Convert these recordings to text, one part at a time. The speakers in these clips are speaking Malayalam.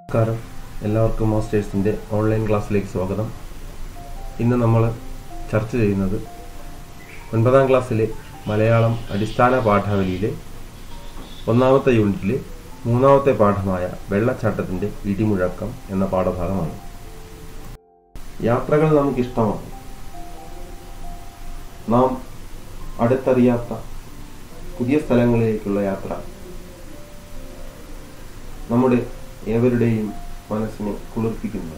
നമസ്കാരം എല്ലാവർക്കും മാസ്റ്റേഴ്സിൻ്റെ ഓൺലൈൻ ക്ലാസ്സിലേക്ക് സ്വാഗതം ഇന്ന് നമ്മൾ ചർച്ച ചെയ്യുന്നത് ഒൻപതാം ക്ലാസ്സിലെ മലയാളം അടിസ്ഥാന പാഠാവലിയിലെ ഒന്നാമത്തെ യൂണിറ്റിലെ മൂന്നാമത്തെ പാഠമായ വെള്ളച്ചാട്ടത്തിൻ്റെ ഇടിമുഴക്കം എന്ന പാഠഭാഗമാണ് യാത്രകൾ നമുക്കിഷ്ടമാണ് നാം അടുത്തറിയാത്ത പുതിയ സ്ഥലങ്ങളിലേക്കുള്ള യാത്ര നമ്മുടെ ഏവരുടെയും മനസ്സിനെ കുളിർപ്പിക്കുന്നത്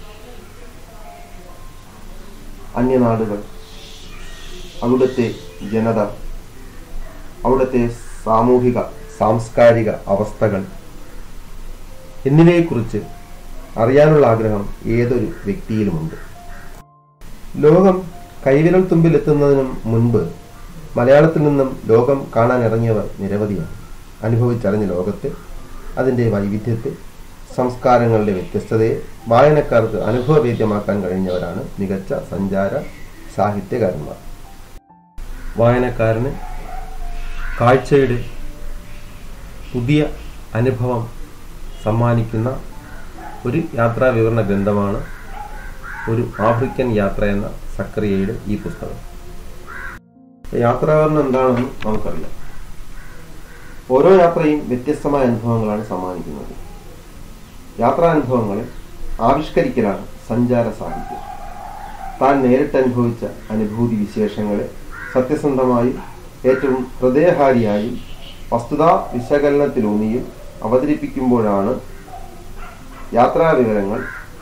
അന്യനാടുകൾ അവിടുത്തെ ജനത അവിടുത്തെ സാമൂഹിക സാംസ്കാരിക അവസ്ഥകൾ എന്നിവയെക്കുറിച്ച് അറിയാനുള്ള ആഗ്രഹം ഏതൊരു വ്യക്തിയിലുമുണ്ട് ലോകം കൈവിരൽ തുമ്പിലെത്തുന്നതിനും മുൻപ് മലയാളത്തിൽ നിന്നും ലോകം കാണാൻ ഇറങ്ങിയവർ നിരവധിയാണ് അനുഭവിച്ചറിഞ്ഞ ലോകത്തെ അതിൻ്റെ വൈവിധ്യത്തെ സംസ്കാരങ്ങളുടെ വ്യത്യസ്തതയെ വായനക്കാർക്ക് അനുഭവവേദ്യമാക്കാൻ കഴിഞ്ഞവരാണ് മികച്ച സഞ്ചാര സാഹിത്യകാരന്മാർ വായനക്കാരന് കാഴ്ചയുടെ പുതിയ അനുഭവം സമ്മാനിക്കുന്ന ഒരു യാത്രാ വിവരണ ഗ്രന്ഥമാണ് ഒരു ആഫ്രിക്കൻ യാത്ര എന്ന സക്രിയയുടെ ഈ പുസ്തകം യാത്രാവിവരണം എന്താണെന്ന് നമുക്കറിയാം ഓരോ യാത്രയും വ്യത്യസ്തമായ അനുഭവങ്ങളാണ് സമ്മാനിക്കുന്നത് യാത്രാനുഭവങ്ങളെ ആവിഷ്കരിക്കലാണ് സഞ്ചാര സാഹിത്യം താൻ നേരിട്ട് അനുഭവിച്ച അനുഭൂതി വിശേഷങ്ങളെ സത്യസന്ധമായും ഏറ്റവും ഹൃദയഹാരിയായും വസ്തുതാ വിശകലനത്തിലൂന്നിയും അവതരിപ്പിക്കുമ്പോഴാണ് യാത്രാ വിവരങ്ങൾ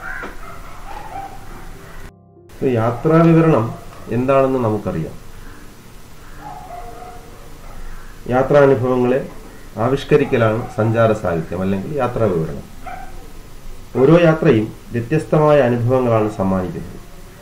യാത്രാ വിവരണം എന്താണെന്ന് നമുക്കറിയാം യാത്രാനുഭവങ്ങളെ ആവിഷ്കരിക്കലാണ് സഞ്ചാര സാഹിത്യം അല്ലെങ്കിൽ യാത്രാ വിവരണം ഓരോ യാത്രയും വ്യത്യസ്തമായ അനുഭവങ്ങളാണ് സമ്മാനിക്കുന്നത്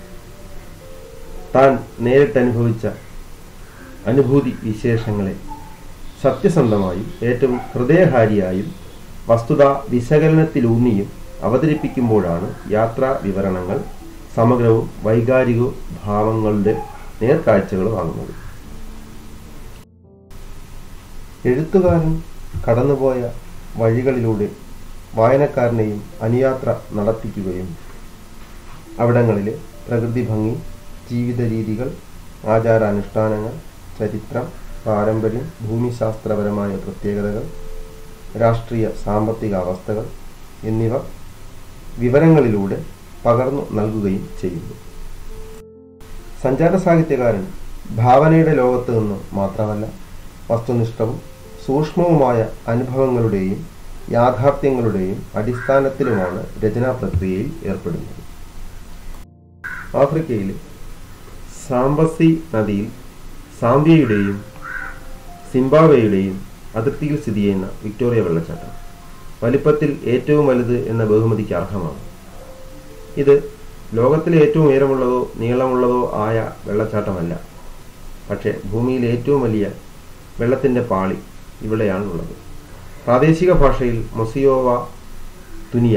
താൻ നേരിട്ട് അനുഭവിച്ച അനുഭൂതി വിശേഷങ്ങളെ സത്യസന്ധമായും ഏറ്റവും ഹൃദയഹാരിയായും വസ്തുത വിശകലനത്തിലൂന്നിയും അവതരിപ്പിക്കുമ്പോഴാണ് യാത്രാ വിവരണങ്ങൾ സമഗ്രവും വൈകാരികവും ഭാവങ്ങളുടെ നേർക്കാഴ്ചകളും ആകുന്നത് എഴുത്തുകാരൻ കടന്നുപോയ വഴികളിലൂടെ വായനക്കാരനെയും അനുയാത്ര നടത്തിക്കുകയും അവിടങ്ങളിലെ പ്രകൃതി ഭംഗി ജീവിത രീതികൾ ആചാരാനുഷ്ഠാനങ്ങൾ ചരിത്രം പാരമ്പര്യം ഭൂമിശാസ്ത്രപരമായ പ്രത്യേകതകൾ രാഷ്ട്രീയ സാമ്പത്തിക അവസ്ഥകൾ എന്നിവ വിവരങ്ങളിലൂടെ പകർന്നു നൽകുകയും ചെയ്യുന്നു സഞ്ചാര സാഹിത്യകാരൻ ഭാവനയുടെ ലോകത്ത് നിന്ന് മാത്രമല്ല വസ്തുനിഷ്ഠവും സൂക്ഷ്മവുമായ അനുഭവങ്ങളുടെയും യാഥാർത്ഥ്യങ്ങളുടെയും അടിസ്ഥാനത്തിലുമാണ് രചനാ പ്രക്രിയയിൽ ഏർപ്പെടുന്നത് ആഫ്രിക്കയിലെ സാംബസി നദിയിൽ സാംബിയയുടെയും സിംബാബ്വേയുടെയും അതിർത്തിയിൽ സ്ഥിതി ചെയ്യുന്ന വിക്ടോറിയ വെള്ളച്ചാട്ടം വലിപ്പത്തിൽ ഏറ്റവും വലുത് എന്ന ബഹുമതിക്ക് അർഹമാണ് ഇത് ലോകത്തിലെ ഏറ്റവും ഉയരമുള്ളതോ നീളമുള്ളതോ ആയ വെള്ളച്ചാട്ടമല്ല പക്ഷേ ഭൂമിയിലെ ഏറ്റവും വലിയ വെള്ളത്തിൻ്റെ പാളി ഇവിടെയാണുള്ളത് പ്രാദേശിക ഭാഷയിൽ മൊസിയോവ തുനിയ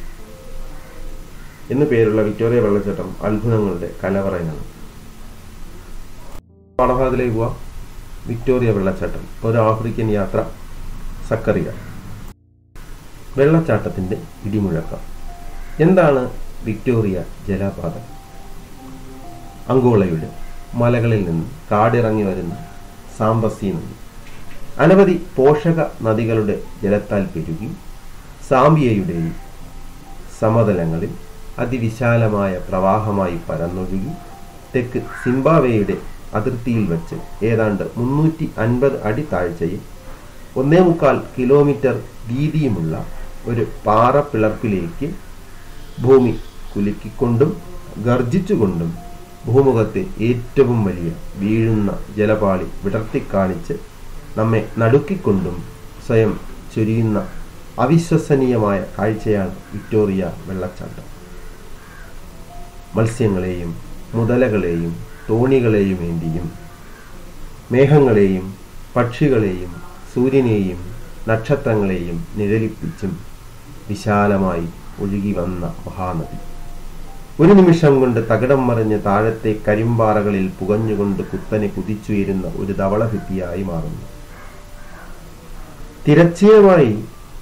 എന്നു പേരുള്ള വിക്ടോറിയ വെള്ളച്ചാട്ടം അത്ഭുതങ്ങളുടെ കലവറയാണ് പാഠഭാഗത്തിലേക്ക് പോവാം വിക്ടോറിയ വെള്ളച്ചാട്ടം ഒരു ആഫ്രിക്കൻ യാത്ര സക്കറിയ വെള്ളച്ചാട്ടത്തിൻ്റെ ഇടിമുഴക്കം എന്താണ് വിക്ടോറിയ ജലപാതം അങ്കോളയുടെ മലകളിൽ നിന്ന് കാടിറങ്ങി വരുന്ന സാമ്പസി നദി അനവധി പോഷക നദികളുടെ ജലത്താൽ പെരുകി സാംബിയയുടെയും സമതലങ്ങളിൽ അതിവിശാലമായ പ്രവാഹമായി പരന്നൊഴുകി തെക്ക് സിംബാവേയുടെ അതിർത്തിയിൽ വച്ച് ഏതാണ്ട് മുന്നൂറ്റി അൻപത് അടി താഴ്ചയിൽ ഒന്നേ മുക്കാൽ കിലോമീറ്റർ വീതിയുമുള്ള ഒരു പാറ പിളർപ്പിലേക്ക് ഭൂമി കുലുക്കിക്കൊണ്ടും ഗർജിച്ചുകൊണ്ടും ഭൂമുഖത്തെ ഏറ്റവും വലിയ വീഴുന്ന ജലപാളി വിടർത്തിക്കാണിച്ച് നമ്മെ നടുക്കിക്കൊണ്ടും സ്വയം ചൊരിയുന്ന അവിശ്വസനീയമായ കാഴ്ചയാണ് വിക്ടോറിയ വെള്ളച്ചാട്ടം മത്സ്യങ്ങളെയും മുതലകളെയും തോണികളെയും ഏന്തിയും മേഘങ്ങളെയും പക്ഷികളെയും സൂര്യനെയും നക്ഷത്രങ്ങളെയും നിഴലിപ്പിച്ചും വിശാലമായി ഒഴുകി വന്ന മഹാനദി ഒരു നിമിഷം കൊണ്ട് തകിടം മറിഞ്ഞ് താഴത്തെ കരിമ്പാറകളിൽ പുകഞ്ഞുകൊണ്ട് കുത്തനെ കുതിച്ചുയരുന്ന ഒരു ധവളഭിത്തിയായി മാറുന്നു തിരച്ചീനമായി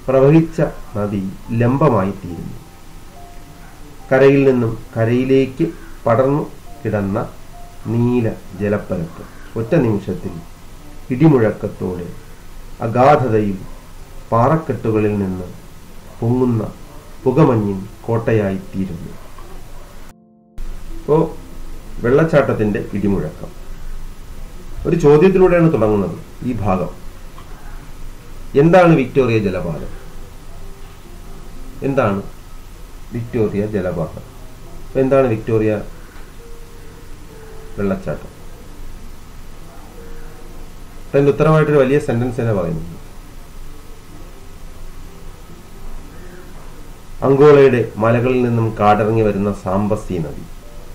പ്രവഹിച്ച നദി ലംബമായി തീരുന്നു കരയിൽ നിന്നും കരയിലേക്ക് പടർന്നു കിടന്ന നീല ജലപ്പരപ്പ് ഒറ്റ നിമിഷത്തിൽ ഇടിമുഴക്കത്തോടെ അഗാധതയിൽ പാറക്കെട്ടുകളിൽ നിന്ന് പൊങ്ങുന്ന പുകമഞ്ഞിൻ കോട്ടയായി തീരുന്നു ഇപ്പോൾ വെള്ളച്ചാട്ടത്തിന്റെ ഇടിമുഴക്കം ഒരു ചോദ്യത്തിലൂടെയാണ് തുടങ്ങുന്നത് ഈ ഭാഗം എന്താണ് വിക്ടോറിയ ജലപാതം എന്താണ് വിക്ടോറിയ ജലപാതം അപ്പൊ എന്താണ് വിക്ടോറിയ വെള്ളച്ചാട്ടം അപ്പൊ അതിന്റെ ഉത്തരമായിട്ടൊരു വലിയ സെന്റൻസ് തന്നെ പറയുന്നുണ്ട് അങ്കോളയുടെ മലകളിൽ നിന്നും കാടിറങ്ങി വരുന്ന സാമ്പസി നദി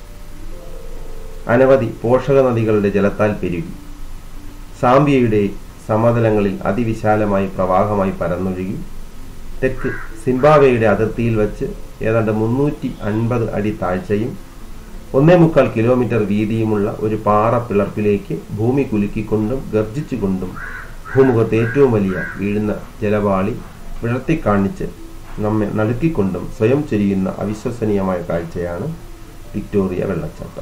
അനവധി പോഷക നദികളുടെ ജലത്താൽ പെരുകി സാംബിയയുടെ സമതലങ്ങളിൽ അതിവിശാലമായി പ്രവാഹമായി പരന്നൊഴുകി തെക്ക് സിംബാബ്വേയുടെ അതിർത്തിയിൽ വച്ച് ഏതാണ്ട് മുന്നൂറ്റി അൻപത് അടി താഴ്ചയും ഒന്നേ മുക്കാൽ കിലോമീറ്റർ വീതിയുമുള്ള ഒരു പാറ പിളർപ്പിലേക്ക് ഭൂമി കുലുക്കിക്കൊണ്ടും ഗർജിച്ചുകൊണ്ടും ഭൂമുഖത്ത് ഏറ്റവും വലിയ വീഴുന്ന ജലപാളി വിളർത്തിക്കാണിച്ച് നമ്മെ നടുക്കിക്കൊണ്ടും സ്വയം ചൊരിയുന്ന അവിശ്വസനീയമായ കാഴ്ചയാണ് വിക്ടോറിയ വെള്ളച്ചാട്ടം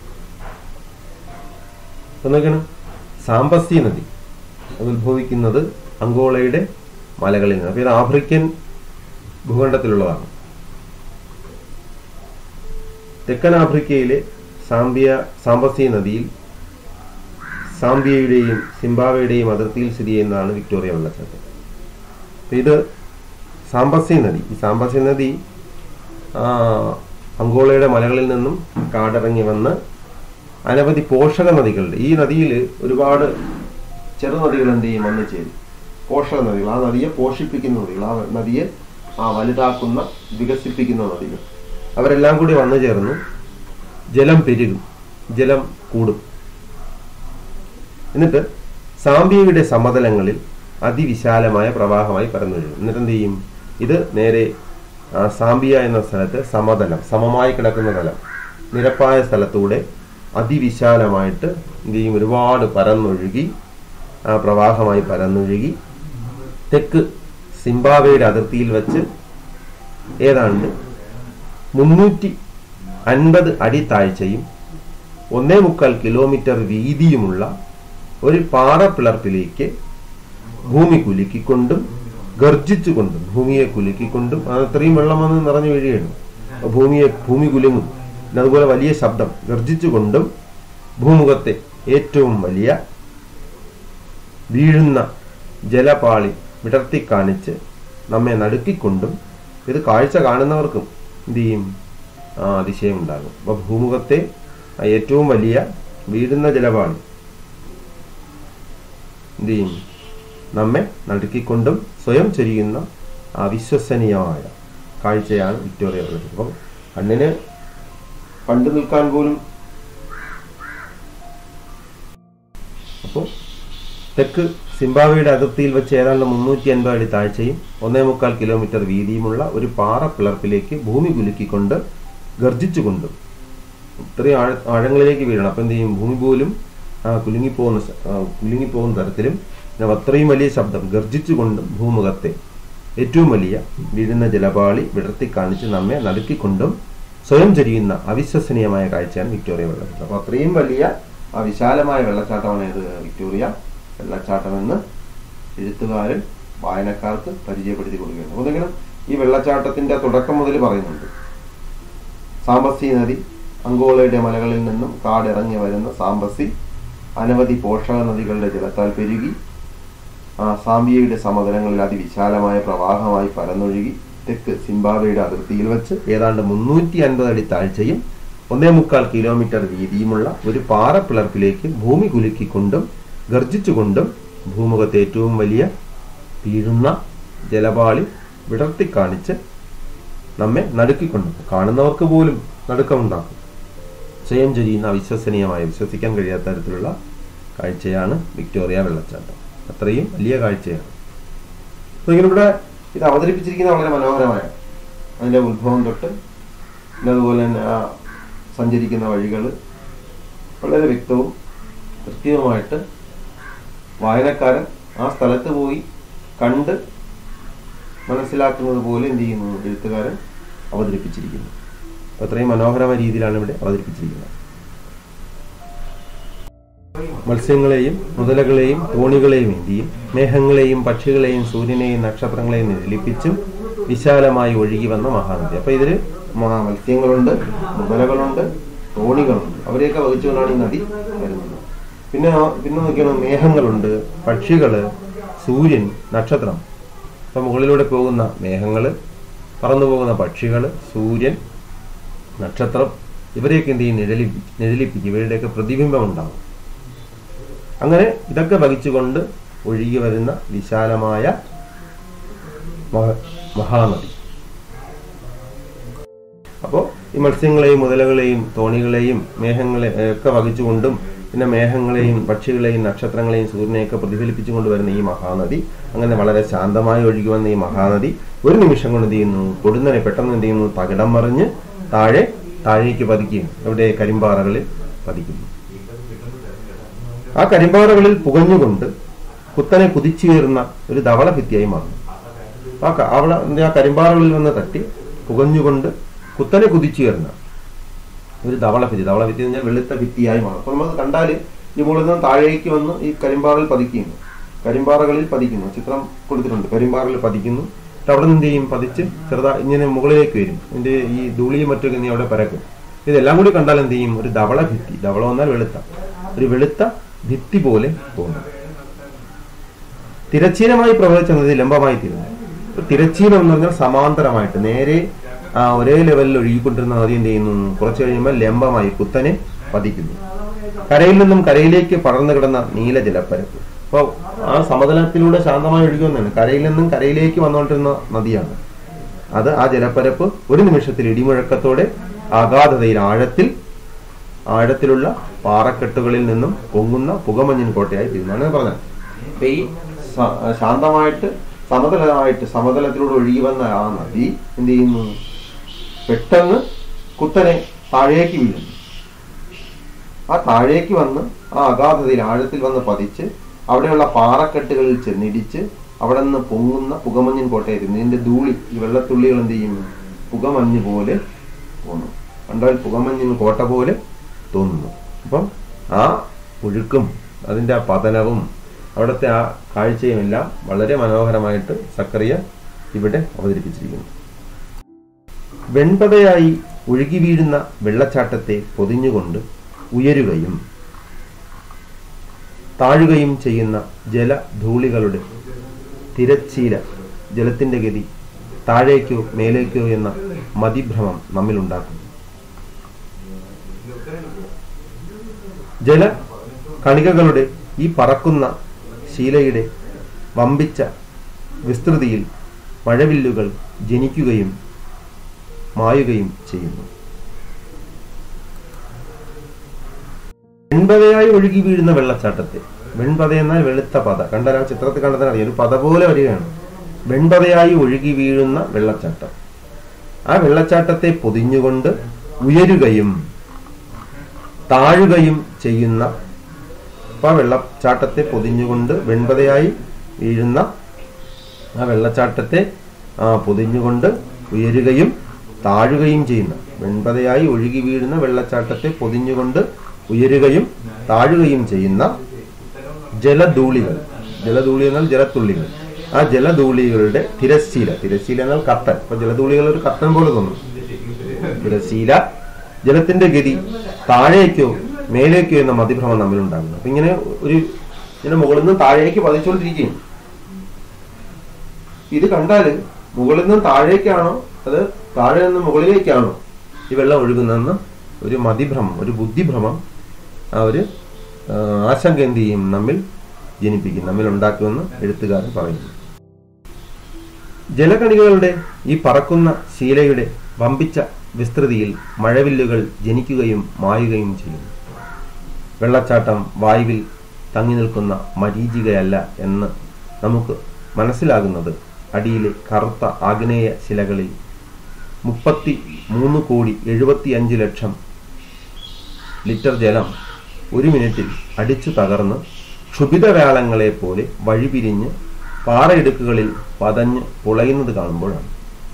നോക്കണം സാമ്പസി നദി അത് ഉത്ഭവിക്കുന്നത് അങ്കോളയുടെ മലകളിൽ നിന്ന് അപ്പോൾ ഇത് ആഫ്രിക്കൻ ഭൂഖണ്ഡത്തിലുള്ളതാണ് തെക്കൻ ആഫ്രിക്കയിലെ സാംബിയ സാമ്പസി നദിയിൽ സാംബിയയുടെയും സിംബാബ്വേയുടെയും അതിർത്തിയിൽ സ്ഥിതി ചെയ്യുന്നതാണ് വിക്ടോറിയ വെള്ളച്ചാട്ടം അപ്പോൾ ഇത് സാമ്പസി നദി ഈ സാമ്പസി നദി ആ, അങ്കോളയുടെ മലകളിൽ നിന്നും കാടിറങ്ങി വന്ന് അനവധി പോഷക നദികളുടെ ഈ നദിയിൽ ഒരുപാട് ചെറു നദികൾ എന്ത് ചെയ്യും വന്നു ചേരും പോഷക നദികൾ ആ നദിയെ പോഷിപ്പിക്കുന്ന നദികൾ ആ നദിയെ ആ വലുതാക്കുന്ന വികസിപ്പിക്കുന്ന നദികൾ അവരെല്ലാം കൂടി വന്നു ചേർന്ന് ജലം പെരുകും ജലം കൂടും എന്നിട്ട് സാംബിയയുടെ സമതലങ്ങളിൽ അതിവിശാലമായ പ്രവാഹമായി പരന്നൊഴുകും എന്നിട്ട് എന്ത് ചെയ്യും ഇത് നേരെ ആ, സാംബിയ എന്ന സ്ഥലത്ത് സമതലം സമമായി കിടക്കുന്ന തലം നിരപ്പായ സ്ഥലത്തൂടെ അതിവിശാലമായിട്ട് എന്ത് ചെയ്യും ഒരുപാട് പരന്നൊഴുകി ആ പ്രവാഹമായി പരന്നൊഴുകി തെക്ക് സിംബാബ്വേയുടെ അതിർത്തിയിൽ വെച്ച് ഏതാണ്ട് മുന്നൂറ്റി അൻപത് അടി താഴ്ചയും ഒന്നേ മുക്കാൽ കിലോമീറ്റർ വീതിയുമുള്ള ഒരു പാറ പിളർപ്പിലേക്ക് ഭൂമി കുലുക്കിക്കൊണ്ടും ഗർജിച്ചുകൊണ്ടും ഭൂമിയെ കുലുക്കിക്കൊണ്ടും അത് അത്രയും വെള്ളം വന്ന് നിറഞ്ഞു വീഴുകയാണ് അപ്പൊ ഭൂമിയെ ഭൂമി കുലുങ്ങും പിന്നെ അതുപോലെ വലിയ ശബ്ദം ഗർജിച്ചുകൊണ്ടും ഭൂമുഖത്തെ ഏറ്റവും വലിയ വീഴുന്ന ജലപാളി വിടർത്തി കാണിച്ച് നമ്മെ നടുക്കിക്കൊണ്ടും ഇത് കാഴ്ച കാണുന്നവർക്കും എന്ത് ചെയ്യും ആ അതിശയം ഉണ്ടാകും അപ്പൊ ഭൂമുഖത്തെ ആ ഏറ്റവും വലിയ വീഴുന്ന ജലപാളി എന്ത് ചെയ്യും നമ്മെ നടുക്കിക്കൊണ്ടും സ്വയം ചൊരിയുന്ന അവിശ്വസനീയമായ കാഴ്ചയാണ് വിക്ടോറിയ വെള്ളച്ചാട്ടം അപ്പം കണ്ണിന് കണ്ടു നിൽക്കാൻ പോലും അപ്പോൾ തെക്ക് സിംബാബ്വേയുടെ അതിർത്തിയിൽ വെച്ച് ഏതാണ്ട് മുന്നൂറ്റി അൻപത് അടി താഴ്ചയും ഒന്നേ മുക്കാൽ കിലോമീറ്റർ വീതിയുമുള്ള ഒരു പാറ പിളർപ്പിലേക്ക് ഭൂമി കുലുക്കിക്കൊണ്ട് ഗർജിച്ചുകൊണ്ടും ഇത്രയും ആഴ ആഴങ്ങളിലേക്ക് വീഴണം അപ്പം എന്ത് ചെയ്യും ഭൂമി പോലും ആ, കുലുങ്ങിപ്പോകുന്ന സ- ആ, കുലുങ്ങിപ്പോകുന്ന തരത്തിലും പിന്നെ അത്രയും വലിയ ശബ്ദം ഗർജിച്ചുകൊണ്ടും ഭൂമുഖത്തെ ഏറ്റവും വലിയ വീഴുന്ന ജലപാളി വിടർത്തി കാണിച്ച് നമ്മെ നടുക്കിക്കൊണ്ടും സ്വയം ചരിയുന്ന അവിശ്വസനീയമായ കാഴ്ചയാണ് വിക്ടോറിയ വെള്ളച്ചാട്ടം അപ്പോൾ അത്രയും വലിയ ആ വിശാലമായ വെള്ളച്ചാട്ടമാണ് ഇത് വിക്ടോറിയ വെള്ളച്ചാട്ടമെന്ന് എഴുത്തുകാരൻ വായനക്കാർക്ക് പരിചയപ്പെടുത്തി കൊടുക്കുകയാണ് അപ്പോൾ എന്തെങ്കിലും ഈ വെള്ളച്ചാട്ടത്തിന്റെ തുടക്കം മുതൽ പറയുന്നുണ്ട് സാമ്പസി നദി അങ്കോളയുടെ മലകളിൽ നിന്നും കാടിറങ്ങി വരുന്ന സാമ്പസി അനവധി പോഷക നദികളുടെ ജലത്താൽ പെരുകി ആ സാംബിയയുടെ സമതലങ്ങളിൽ അതിവിശാലമായ പ്രവാഹമായി പരന്നൊഴുകി തെക്ക് സിംബാബ്വേയുടെ അതിർത്തിയിൽ വെച്ച് ഏതാണ്ട് മുന്നൂറ്റി അൻപത് അടി താഴ്ചയും ഒന്നേ മുക്കാൽ കിലോമീറ്റർ വീതിയുമുള്ള ഒരു പാറ പിളർപ്പിലേക്ക് ഭൂമി കുലുക്കിക്കൊണ്ടും ഗർജിച്ചുകൊണ്ടും ഭൂമുഖത്തെ ഏറ്റവും വലിയ വീഴുന്ന ജലപാളി വിടർത്തി കാണിച്ച് നമ്മെ നടുക്കിക്കൊണ്ടും കാണുന്നവർക്ക് പോലും നടുക്കമുണ്ടാക്കും സ്വയം ചൊരിയുന്ന അവിശ്വസനീയമായ വിശ്വസിക്കാൻ കഴിയാത്ത തരത്തിലുള്ള കാഴ്ചയാണ് വിക്ടോറിയ വെള്ളച്ചാട്ടം അത്രയും വലിയ കാഴ്ചയാണ് അപ്പോൾ ഇങ്ങനെ ഇവിടെ ഇത് അവതരിപ്പിച്ചിരിക്കുന്നത് വളരെ മനോഹരമായ അതിൻ്റെ ഉത്ഭവം തൊട്ട് പിന്നെ അതുപോലെ തന്നെ ആ സഞ്ചരിക്കുന്ന വഴികൾ വളരെ വ്യക്തവും കൃത്യവുമായിട്ട് വായനക്കാരൻ ആ സ്ഥലത്ത് പോയി കണ്ട് മനസ്സിലാക്കുന്നത് പോലെ എന്ത് ചെയ്യുന്നു എഴുത്തുകാരൻ അവതരിപ്പിച്ചിരിക്കുന്നു അപ്പോൾ അത്രയും മനോഹരമായ രീതിയിലാണ് ഇവിടെ അവതരിപ്പിച്ചിരിക്കുന്നത് മത്സ്യങ്ങളെയും മുതലകളെയും തോണികളെയും എന്തിയും മേഘങ്ങളെയും പക്ഷികളെയും സൂര്യനെയും നക്ഷത്രങ്ങളെയും നിഴലിപ്പിച്ചും വിശാലമായി ഒഴുകി വന്ന മഹാനദി അപ്പൊ ഇതില് മ- മത്സ്യങ്ങളുണ്ട് മുതലകളുണ്ട് തോണികളുണ്ട് അവരെയൊക്കെ വഹിച്ചുകൊണ്ടാണ് ഈ നദി വരുന്നത് പിന്നെ ആ- പിന്നെ നോക്കിയാണ് മേഘങ്ങളുണ്ട് പക്ഷികള് സൂര്യൻ നക്ഷത്രം അപ്പൊ മുകളിലൂടെ പോകുന്ന മേഘങ്ങള് പറന്നു പോകുന്ന പക്ഷികള് സൂര്യൻ നക്ഷത്രം ഇവരെയൊക്കെ എന്ത് ചെയ്യും നിഴലി നിഴലിപ്പിക്കും ഇവരുടെയൊക്കെ പ്രതിബിംബം ഉണ്ടാവും അങ്ങനെ ഇതൊക്കെ വഹിച്ചുകൊണ്ട് ഒഴുകി വരുന്ന വിശാലമായ മഹ- മഹാനദി അപ്പോൾ ഈ മത്സ്യങ്ങളെയും മുതലകളെയും തോണികളെയും മേഘങ്ങളെ ഒക്കെ വഹിച്ചുകൊണ്ടും പിന്നെ മേഘങ്ങളെയും പക്ഷികളെയും നക്ഷത്രങ്ങളെയും സൂര്യനെയൊക്കെ പ്രതിഫലിപ്പിച്ചുകൊണ്ട് വരുന്ന ഈ മഹാനദി അങ്ങനെ വളരെ ശാന്തമായി ഒഴുകി വന്ന ഈ മഹാനദി ഒരു നിമിഷം കൊണ്ട് എന്ത് ചെയ്യുന്നു കൊടുന്നനെ പെട്ടെന്ന് എന്ത് ചെയ്യുന്നു തകിടം മറിഞ്ഞ് താഴെ താഴേക്ക് പതിക്കുകയും ഇവിടെ കരിമ്പാറകളിൽ പതിക്കുന്നു ആ കരിമ്പാറകളിൽ പുകഞ്ഞുകൊണ്ട് കുത്തനെ കുതിച്ചുയരുന്ന ഒരു ധവള ഭിത്തിയായി മാറുന്നു ആ ക- അവള ആ കരിമ്പാറകളിൽ വന്ന് തട്ടി പുകഞ്ഞുകൊണ്ട് കുത്തനെ കുതിച്ചുയരുന്ന ഒരു ധവള ഭിത്തി ധവള ഭിത്തി എന്ന് പറഞ്ഞാൽ വെളുത്ത ഭിത്തിയായി മാറും അപ്പൊ നമുക്ക് കണ്ടാൽ ഈ മുകളിൽ നിന്ന് താഴേക്ക് വന്ന് ഈ കരിമ്പാറയിൽ പതിക്കുന്നു കരിമ്പാറകളിൽ പതിക്കുന്നു ചിത്രം കൊടുത്തിട്ടുണ്ട് കരിമ്പാറകളിൽ പതിക്കുന്നു എന്നിട്ട് അവിടെ നിന്ന് എന്ത് ചെയ്യും പതിച്ച് ചെറുതാ ഇങ്ങനെ മുകളിലേക്ക് വരും ഇതിന്റെ ഈ ധൂളിയും മറ്റൊക്കെ നീ അവിടെ പരക്കും ഇതെല്ലാം കൂടി കണ്ടാൽ എന്ത് ചെയ്യും ഒരു ധവള ഭിത്തി ധവളം എന്നാൽ വെളുത്ത ഒരു വെളുത്ത ഭിത്തി പോലെ തോന്നും തിരച്ചീനമായി പ്രവഹിച്ച നദി ലംബമായി തീരുന്നു ഇപ്പൊ തിരച്ചീനം എന്ന് പറഞ്ഞാൽ സമാന്തരമായിട്ട് നേരെ ആ ഒരേ ലെവലിൽ ഒഴുകിക്കൊണ്ടിരുന്ന നദി എന്ത് ചെയ്യുന്നു കുറച്ച് കഴിയുമ്പോൾ ലംബമായി കുത്തനെ പതിക്കുന്നു കരയിൽ നിന്നും കരയിലേക്ക് പടർന്നു കിടന്ന നീല ജലപ്പരപ്പ് അപ്പോൾ ആ സമതലത്തിലൂടെ ശാന്തമായി ഒഴുകി വന്നതാണ് കരയിൽ നിന്നും കരയിലേക്ക് വന്നുകൊണ്ടിരുന്ന നദിയാണ് അത് ആ ജലപ്പരപ്പ് ഒരു നിമിഷത്തിൽ ഇടിമുഴക്കത്തോടെ അഗാധതയിൽ ആഴത്തിൽ ആഴത്തിലുള്ള പാറക്കെട്ടുകളിൽ നിന്നും പൊങ്ങുന്ന പുകമഞ്ഞിൻ കോട്ടയായി തീരുന്നതാണ് പറഞ്ഞത് അപ്പൊ ഈ സ- ശാന്തമായിട്ട് സമതലമായിട്ട് സമതലത്തിലൂടെ ഒഴുകി വന്ന ആ നദി എന്ത് ചെയ്യുന്നു പെട്ടെന്ന് കുത്തനെ താഴേക്ക് വീഴുന്നു ആ താഴേക്ക് വന്ന് ആ അഗാധതയിൽ ആഴത്തിൽ വന്ന് പതിച്ച് അവിടെയുള്ള പാറക്കെട്ടുകളിൽ ചെന്നിടിച്ച് അവിടെ നിന്ന് പൊങ്ങുന്ന പുകമഞ്ഞിൻ കോട്ടയായിരുന്നു ഇതിന്റെ ധൂളി ഈ വെള്ളത്തുള്ളികൾ എന്ത് ചെയ്യുന്നു പുകമഞ്ഞ് പോലെ തോന്നും കണ്ടാൽ പുകമഞ്ഞിൻ കോട്ട പോലെ തോന്നുന്നു അപ്പം ആ ഒഴുക്കും അതിന്റെ ആ പതനവും അവിടുത്തെ ആ കാഴ്ചയും എല്ലാം വളരെ മനോഹരമായിട്ട് സക്കറിയ ഇവിടെ അവതരിപ്പിച്ചിരിക്കുന്നു വെൺപതയായി ഒഴുകി വീഴുന്ന വെള്ളച്ചാട്ടത്തെ പൊതിഞ്ഞുകൊണ്ട് ഉയരുകയും താഴുകയും ചെയ്യുന്ന ജലധൂളികളുടെ തിരച്ചീല ജലത്തിന്റെ ഗതി താഴേക്കോ മേലേക്കോ എന്ന മതിഭ്രമം നമ്മിലുണ്ടാക്കുന്നു ജല കണികകളുടെ ഈ പറക്കുന്ന ശീലയുടെ വമ്പിച്ച വിസ്തൃതിയിൽ മഴവില്ലുകൾ ജനിക്കുകയും മായുകയും ചെയ്യുന്നു വെൺപതയായി ഒഴുകി വീഴുന്ന വെള്ളച്ചാട്ടത്തെ വെൺപത എന്നാൽ വെളുത്ത പത കണ്ടാൽ ആ ചിത്രത്തിൽ കണ്ടതിന് അറിയാം ഒരു പത പോലെ വരികയാണ് വെൺപതയായി ഒഴുകി വീഴുന്ന വെള്ളച്ചാട്ടം ആ വെള്ളച്ചാട്ടത്തെ പൊതിഞ്ഞുകൊണ്ട് ഉയരുകയും താഴുകയും ചെയ്യുന്ന അപ്പൊ ആ വെള്ളച്ചാട്ടത്തെ പൊതിഞ്ഞുകൊണ്ട് വെൺപതയായി വീഴുന്ന ആ വെള്ളച്ചാട്ടത്തെ ആ പൊതിഞ്ഞുകൊണ്ട് ഉയരുകയും താഴുകയും ചെയ്യുന്ന വെൺപതയായി ഒഴുകി വീഴുന്ന വെള്ളച്ചാട്ടത്തെ പൊതിഞ്ഞുകൊണ്ട് ഉയരുകയും താഴുകയും ചെയ്യുന്ന ജലധൂളികൾ ജലധൂളി എന്നാൽ ജലത്തുള്ളികൾ ആ ജലധൂളികളുടെ തിരശ്ശീല തിരശ്ശീല എന്നാൽ കട്ടൻ അപ്പൊ ജലധൂളികൾ ഒരു കട്ടൻ പോലെ തോന്നും തിരശ്ശീല ജലത്തിന്റെ ഗതി താഴേക്കോ മേലേക്കോ എന്ന മതിഭ്രമം നമ്മിലുണ്ടാകുന്നു അപ്പൊ ഇങ്ങനെ ഒരു ഇങ്ങനെ മുകളിൽ നിന്ന് താഴേക്ക് പതിച്ചുകൊണ്ടിരിക്കുകയും ഇത് കണ്ടാല് മുകളിൽ നിന്ന് താഴേക്കാണോ അത് താഴെ നിന്ന് മുകളിലേക്കാണോ ഈ വെള്ളം ഒഴുകുന്നതെന്ന് ഒരു മതിഭ്രമം ഒരു ബുദ്ധിഭ്രമം ആ ഒരു ആ, ആശങ്ക എന്ത് ചെയ്യും നമ്മിൽ ജനിപ്പിക്കും നമ്മിൽ ഉണ്ടാക്കുമെന്ന് എഴുത്തുകാരൻ പറയുന്നു ജലകണികകളുടെ ഈ പറക്കുന്ന ശീലയുടെ വമ്പിച്ച വിസ്തൃതിയിൽ മഴവില്ലുകൾ ജനിക്കുകയും മായുകയും ചെയ്യുന്നു വെള്ളച്ചാട്ടം വായുവിൽ തങ്ങി നിൽക്കുന്ന മരീചികയല്ല എന്ന് നമുക്ക് മനസ്സിലാകുന്നത് അടിയിലെ കറുത്ത ആഗ്നേയ ശിലകളിൽ മുപ്പത്തി മൂന്ന് കോടി എഴുപത്തി അഞ്ച് ലക്ഷം ലിറ്റർ ജലം ഒരു മിനിറ്റിൽ അടിച്ചു തകർന്ന് ക്ഷുഭിതവ്യാളങ്ങളെ പോലെ വഴിപിരിഞ്ഞ് പാറയിടുക്കുകളിൽ പതഞ്ഞ് പുളയുന്നത് കാണുമ്പോഴാണ്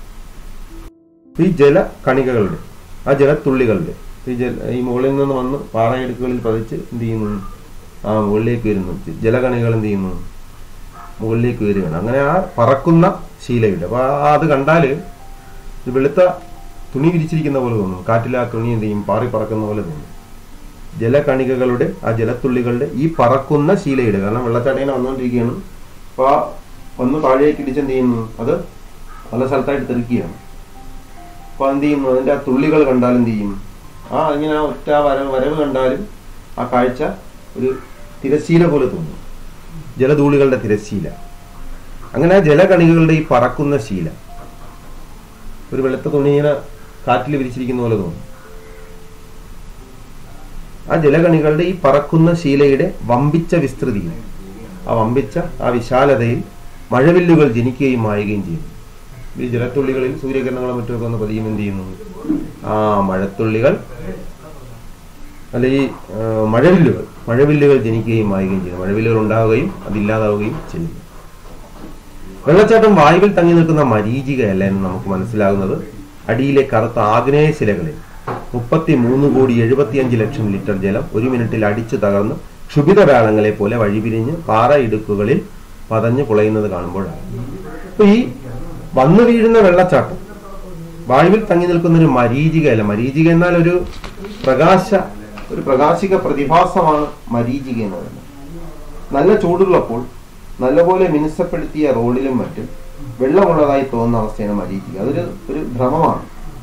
ഈ ജല കണികകളുടെ ആ ജലത്തുള്ളികളുടെ ഈ ജല ഈ മുകളിൽ നിന്ന് വന്ന് പാറയിടുക്കുകളിൽ പതിച്ച് എന്ത് ചെയ്യുന്നു ആ മുകളിലേക്ക് വരുന്നു ജലകണികൾ എന്ത് ചെയ്യുന്നു മുകളിലേക്ക് വരികയാണ് അങ്ങനെ ആ പറക്കുന്ന ശീലയുടെ അപ്പൊ ആ അത് കണ്ടാല് ഇത് വെളുത്ത തുണി വിരിച്ചിരിക്കുന്ന പോലെ തോന്നും കാറ്റിൽ ആ തുണി എന്ത് ചെയ്യും പാറി പറക്കുന്ന പോലെ തോന്നും ജലകണികകളുടെ ആ ജലത്തുള്ളികളുടെ ഈ പറക്കുന്ന ശീലയുടെ കാരണം വെള്ളച്ചാട്ടം വന്നുകൊണ്ടിരിക്കുകയാണ് അപ്പൊ ആ വന്ന് താഴേക്ക് ഇടിച്ച് എന്ത് ചെയ്യുന്നു അത് പല സ്ഥലത്തായിട്ട് തെറിക്കുകയാണ് അപ്പൊ എന്ത് ചെയ്യുന്നു അതിന്റെ ആ തുള്ളികൾ കണ്ടാൽ എന്ത് ചെയ്യും ആ ഇങ്ങനെ ആ ഒറ്റ ആ വരവ് വരവ് കണ്ടാലും ആ കാഴ്ച ഒരു തിരശീല പോലെ തോന്നും ജലധൂളികളുടെ തിരശീല അങ്ങനെ ആ ജലകണികകളുടെ ഈ പറക്കുന്ന ശീല ഒരു വെളുത്ത തുണി ഇങ്ങനെ കാറ്റിൽ വിരിച്ചിരിക്കുന്ന പോലെ തോന്നും ആ ജലകണികളുടെ ഈ പറക്കുന്ന ശീലയുടെ വമ്പിച്ച വിസ്തൃതിയിൽ ആ വമ്പിച്ച ആ വിശാലതയിൽ മഴവില്ലുകൾ ജനിക്കുകയും മായുകയും ചെയ്യും ഈ ജലത്തുള്ളികളിൽ സൂര്യകിരണങ്ങളും മറ്റുമൊക്കെ ഒന്ന് പതിയും എന്ത് ചെയ്യുന്നു ആ മഴത്തുള്ളികൾ അല്ല ഈ ആ, മഴവില്ലുകൾ മഴവില്ലുകൾ ജനിക്കുകയും മായുകയും ചെയ്യുന്നു മഴവില്ലുകൾ ഉണ്ടാവുകയും അതില്ലാതാവുകയും ചെയ്യുന്നു വെള്ളച്ചാട്ടം വായുവിൽ തങ്ങി നിൽക്കുന്ന മരീചികയല്ല എന്ന് നമുക്ക് മനസ്സിലാകുന്നത് അടിയിലെ കറുത്ത ആഗ്നേയ ശിലകളിൽ മുപ്പത്തി മൂന്ന് കോടി എഴുപത്തിയഞ്ച് ലക്ഷം ലിറ്റർ ജലം ഒരു മിനിറ്റിൽ അടിച്ചു തകർന്ന് ക്ഷുഭിത വേളങ്ങളെ പോലെ വഴിപിരിഞ്ഞ് പാറ ഇടുക്കുകളിൽ പതഞ്ഞു കുളയുന്നത് കാണുമ്പോഴാണ് അപ്പൊ ഈ വന്നു വീഴുന്ന വെള്ളച്ചാട്ടം വായുവിൽ തങ്ങി നിൽക്കുന്ന ഒരു മരീചികയല്ല മരീചിക എന്നാൽ ഒരു പ്രകാശ ഒരു പ്രകാശിക പ്രതിഭാസമാണ് മരീചിക എന്ന് പറയുന്നത് നല്ല ചൂടുള്ളപ്പോൾ നല്ലപോലെ മിനുസപ്പെടുത്തിയ റോഡിലും മറ്റും വെള്ളമുള്ളതായി തോന്നുന്ന അവസ്ഥയാണ് മരീചിക അതൊരു ഒരു ഭ്രമമാണ്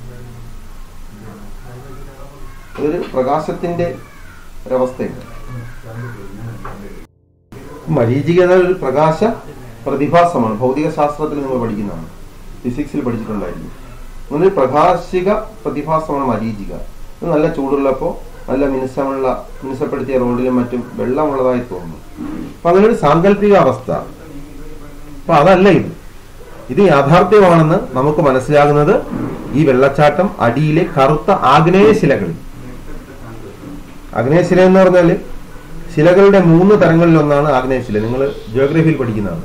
അതൊരു പ്രകാശത്തിന്റെ ഒരവസ്ഥയുണ്ട് മരീചിക എന്നാൽ ഒരു പ്രകാശ പ്രതിഭാസമാണ് ഭൗതിക ശാസ്ത്രത്തിൽ നിങ്ങൾ പഠിക്കുന്നതാണ് ഫിസിക്സിൽ പഠിച്ചിട്ടുണ്ടായിരുന്നു അങ്ങനെ ഒരു പ്രകാശിക പ്രതിഭാസമാണ് മരീചിക ഇത് നല്ല ചൂടുള്ളപ്പോൾ നല്ല മിനുസമുള്ള മിനുസപ്പെടുത്തിയ റോഡിലും മറ്റും വെള്ളമുള്ളതായി തോന്നുന്നു അപ്പൊ അങ്ങനെ ഒരു സാങ്കല്പിക അവസ്ഥ അപ്പൊ അതല്ല ഇത് ഇത് യാഥാർത്ഥ്യമാണെന്ന് നമുക്ക് മനസ്സിലാകുന്നത് ഈ വെള്ളച്ചാട്ടം അടിയിലെ കറുത്ത ആഗ്നേയ ശിലകളിൽ ആഗ്നേയശില എന്ന് പറഞ്ഞാല് ശിലകളുടെ മൂന്ന് തരങ്ങളിൽ ഒന്നാണ് ആഗ്നേയശില നിങ്ങൾ ജിയോഗ്രഫിയിൽ പഠിക്കുന്നതാണ്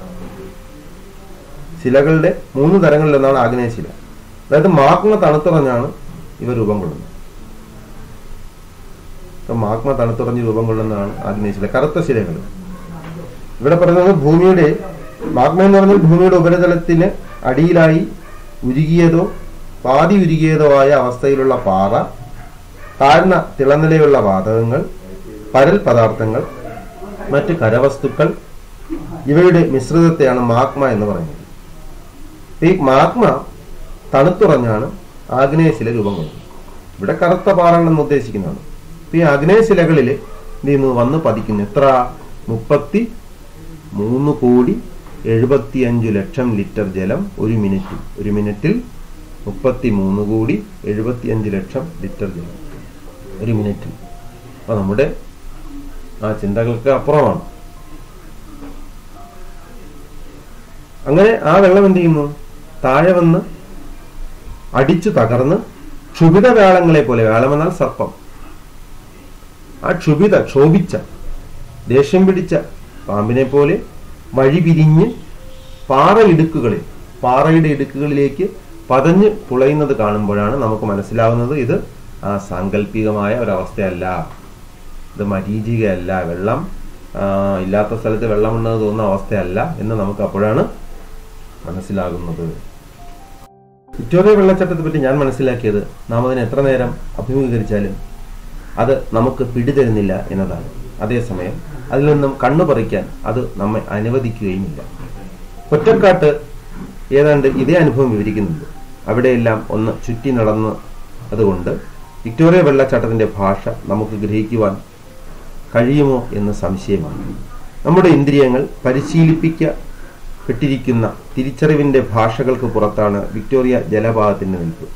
ശിലകളുടെ മൂന്ന് തരങ്ങളിൽ ഒന്നാണ് ആഗ്നേയശില അതായത് മാഗ്മ തണുത്തുറഞ്ഞാണ് ഇവ രൂപം കൊള്ളുന്നത് ഇപ്പൊ മാഗ്മ തണുത്തുറഞ്ഞ് രൂപം കൊള്ളുന്നതാണ് ആഗ്നേയശില കറുത്ത ശിലകൾ ഇവിടെ പറയുന്നത് ഭൂമിയുടെ മാഗ്മ എന്ന് പറഞ്ഞാൽ ഭൂമിയുടെ ഉപരിതലത്തിന് അടിയിലായി ഉരുകിയതോ പാതി ഉരുകിയതോ ആയ അവസ്ഥയിലുള്ള പാറ താഴ്ന്ന തിളനിലയുള്ള വാതകങ്ങൾ പരൽ പദാർത്ഥങ്ങൾ മറ്റ് കരവസ്തുക്കൾ ഇവയുടെ മിശ്രിതത്തെയാണ് മാഗ്മ എന്ന് പറയുന്നത് ഈ മാഗ്മ തണുത്തുറഞ്ഞാണ് ആഗ്നേയശില രൂപം കൊള്ളുന്നത് ഇവിടെ കറുത്ത പാറകൾ എന്ന് ഉദ്ദേശിക്കുന്നതാണ് അപ്പൊ ഈ ആഗ്നേയശിലകളിൽ എന്ത് ചെയ്യുന്നു വന്ന് പതിക്കുന്നു എത്ര മുപ്പത്തി മൂന്ന് കോടി എഴുപത്തി അഞ്ച് ലക്ഷം ലിറ്റർ ജലം ഒരു മിനിറ്റിൽ ഒരു മിനിറ്റിൽ മുപ്പത്തി മൂന്ന് കോടി എഴുപത്തി അഞ്ച് ലക്ഷം ലിറ്റർ ജലം ഒരു മിനിറ്റിൽ അപ്പൊ നമ്മുടെ ആ ചിന്തകൾക്ക് അപ്പുറമാണ് അങ്ങനെ ആ വെള്ളം എന്ത് ചെയ്യുന്നു താഴെ വന്ന് അടിച്ചു തകർന്ന് ക്ഷുഭിത വേളങ്ങളെ പോലെ വേളം എന്നാൽ സർപ്പം ആ ക്ഷുഭിത ക്ഷോഭിച്ച ദേഷ്യം പിടിച്ച പാമ്പിനെ പോലെ വഴി പിരിഞ്ഞ് പാറ ഇടുക്കുകളിൽ പാറയുടെ ഇടുക്കുകളിലേക്ക് പതഞ്ഞ് തുളയുന്നത് കാണുമ്പോഴാണ് നമുക്ക് മനസ്സിലാവുന്നത് ഇത് ആ സാങ്കല്പികമായ ഒരവസ്ഥയല്ല ഇത് മരീചികയല്ല വെള്ളം ആ, ഇല്ലാത്ത സ്ഥലത്ത് വെള്ളമുണ്ടെന്ന് തോന്നുന്ന അവസ്ഥയല്ല എന്ന് നമുക്ക് അപ്പോഴാണ് മനസ്സിലാകുന്നത് വിക്ടോറിയ വെള്ളച്ചാട്ടത്തെ പറ്റി ഞാൻ മനസ്സിലാക്കിയത് നാം അതിനെ എത്ര നേരം അഭിമുഖീകരിച്ചാലും അത് നമുക്ക് പിടിതരുന്നില്ല എന്നതാണ് അതേസമയം അതിൽ നിന്നും കണ്ണു പറിക്കാൻ അത് നമ്മെ അനുവദിക്കുകയുമില്ല ഒറ്റക്കാട്ട് ഏതാണ്ട് ഇതേ അനുഭവം വിവരിക്കുന്നുണ്ട് അവിടെയെല്ലാം ഒന്ന് ചുറ്റി നടന്ന് അതുകൊണ്ട് വിക്ടോറിയ വെള്ളച്ചാട്ടത്തിന്റെ ഭാഷ നമുക്ക് ഗ്രഹിക്കുവാൻ കഴിയുമോ എന്ന് സംശയമാണ് നമ്മുടെ ഇന്ദ്രിയങ്ങൾ പരിശീലിപ്പിക്കപ്പെട്ടിരിക്കുന്ന തിരിച്ചറിവിന്റെ ഭാഷകൾക്ക് പുറത്താണ് വിക്ടോറിയ ജലപാതത്തിന്റെ നിൽപ്പ്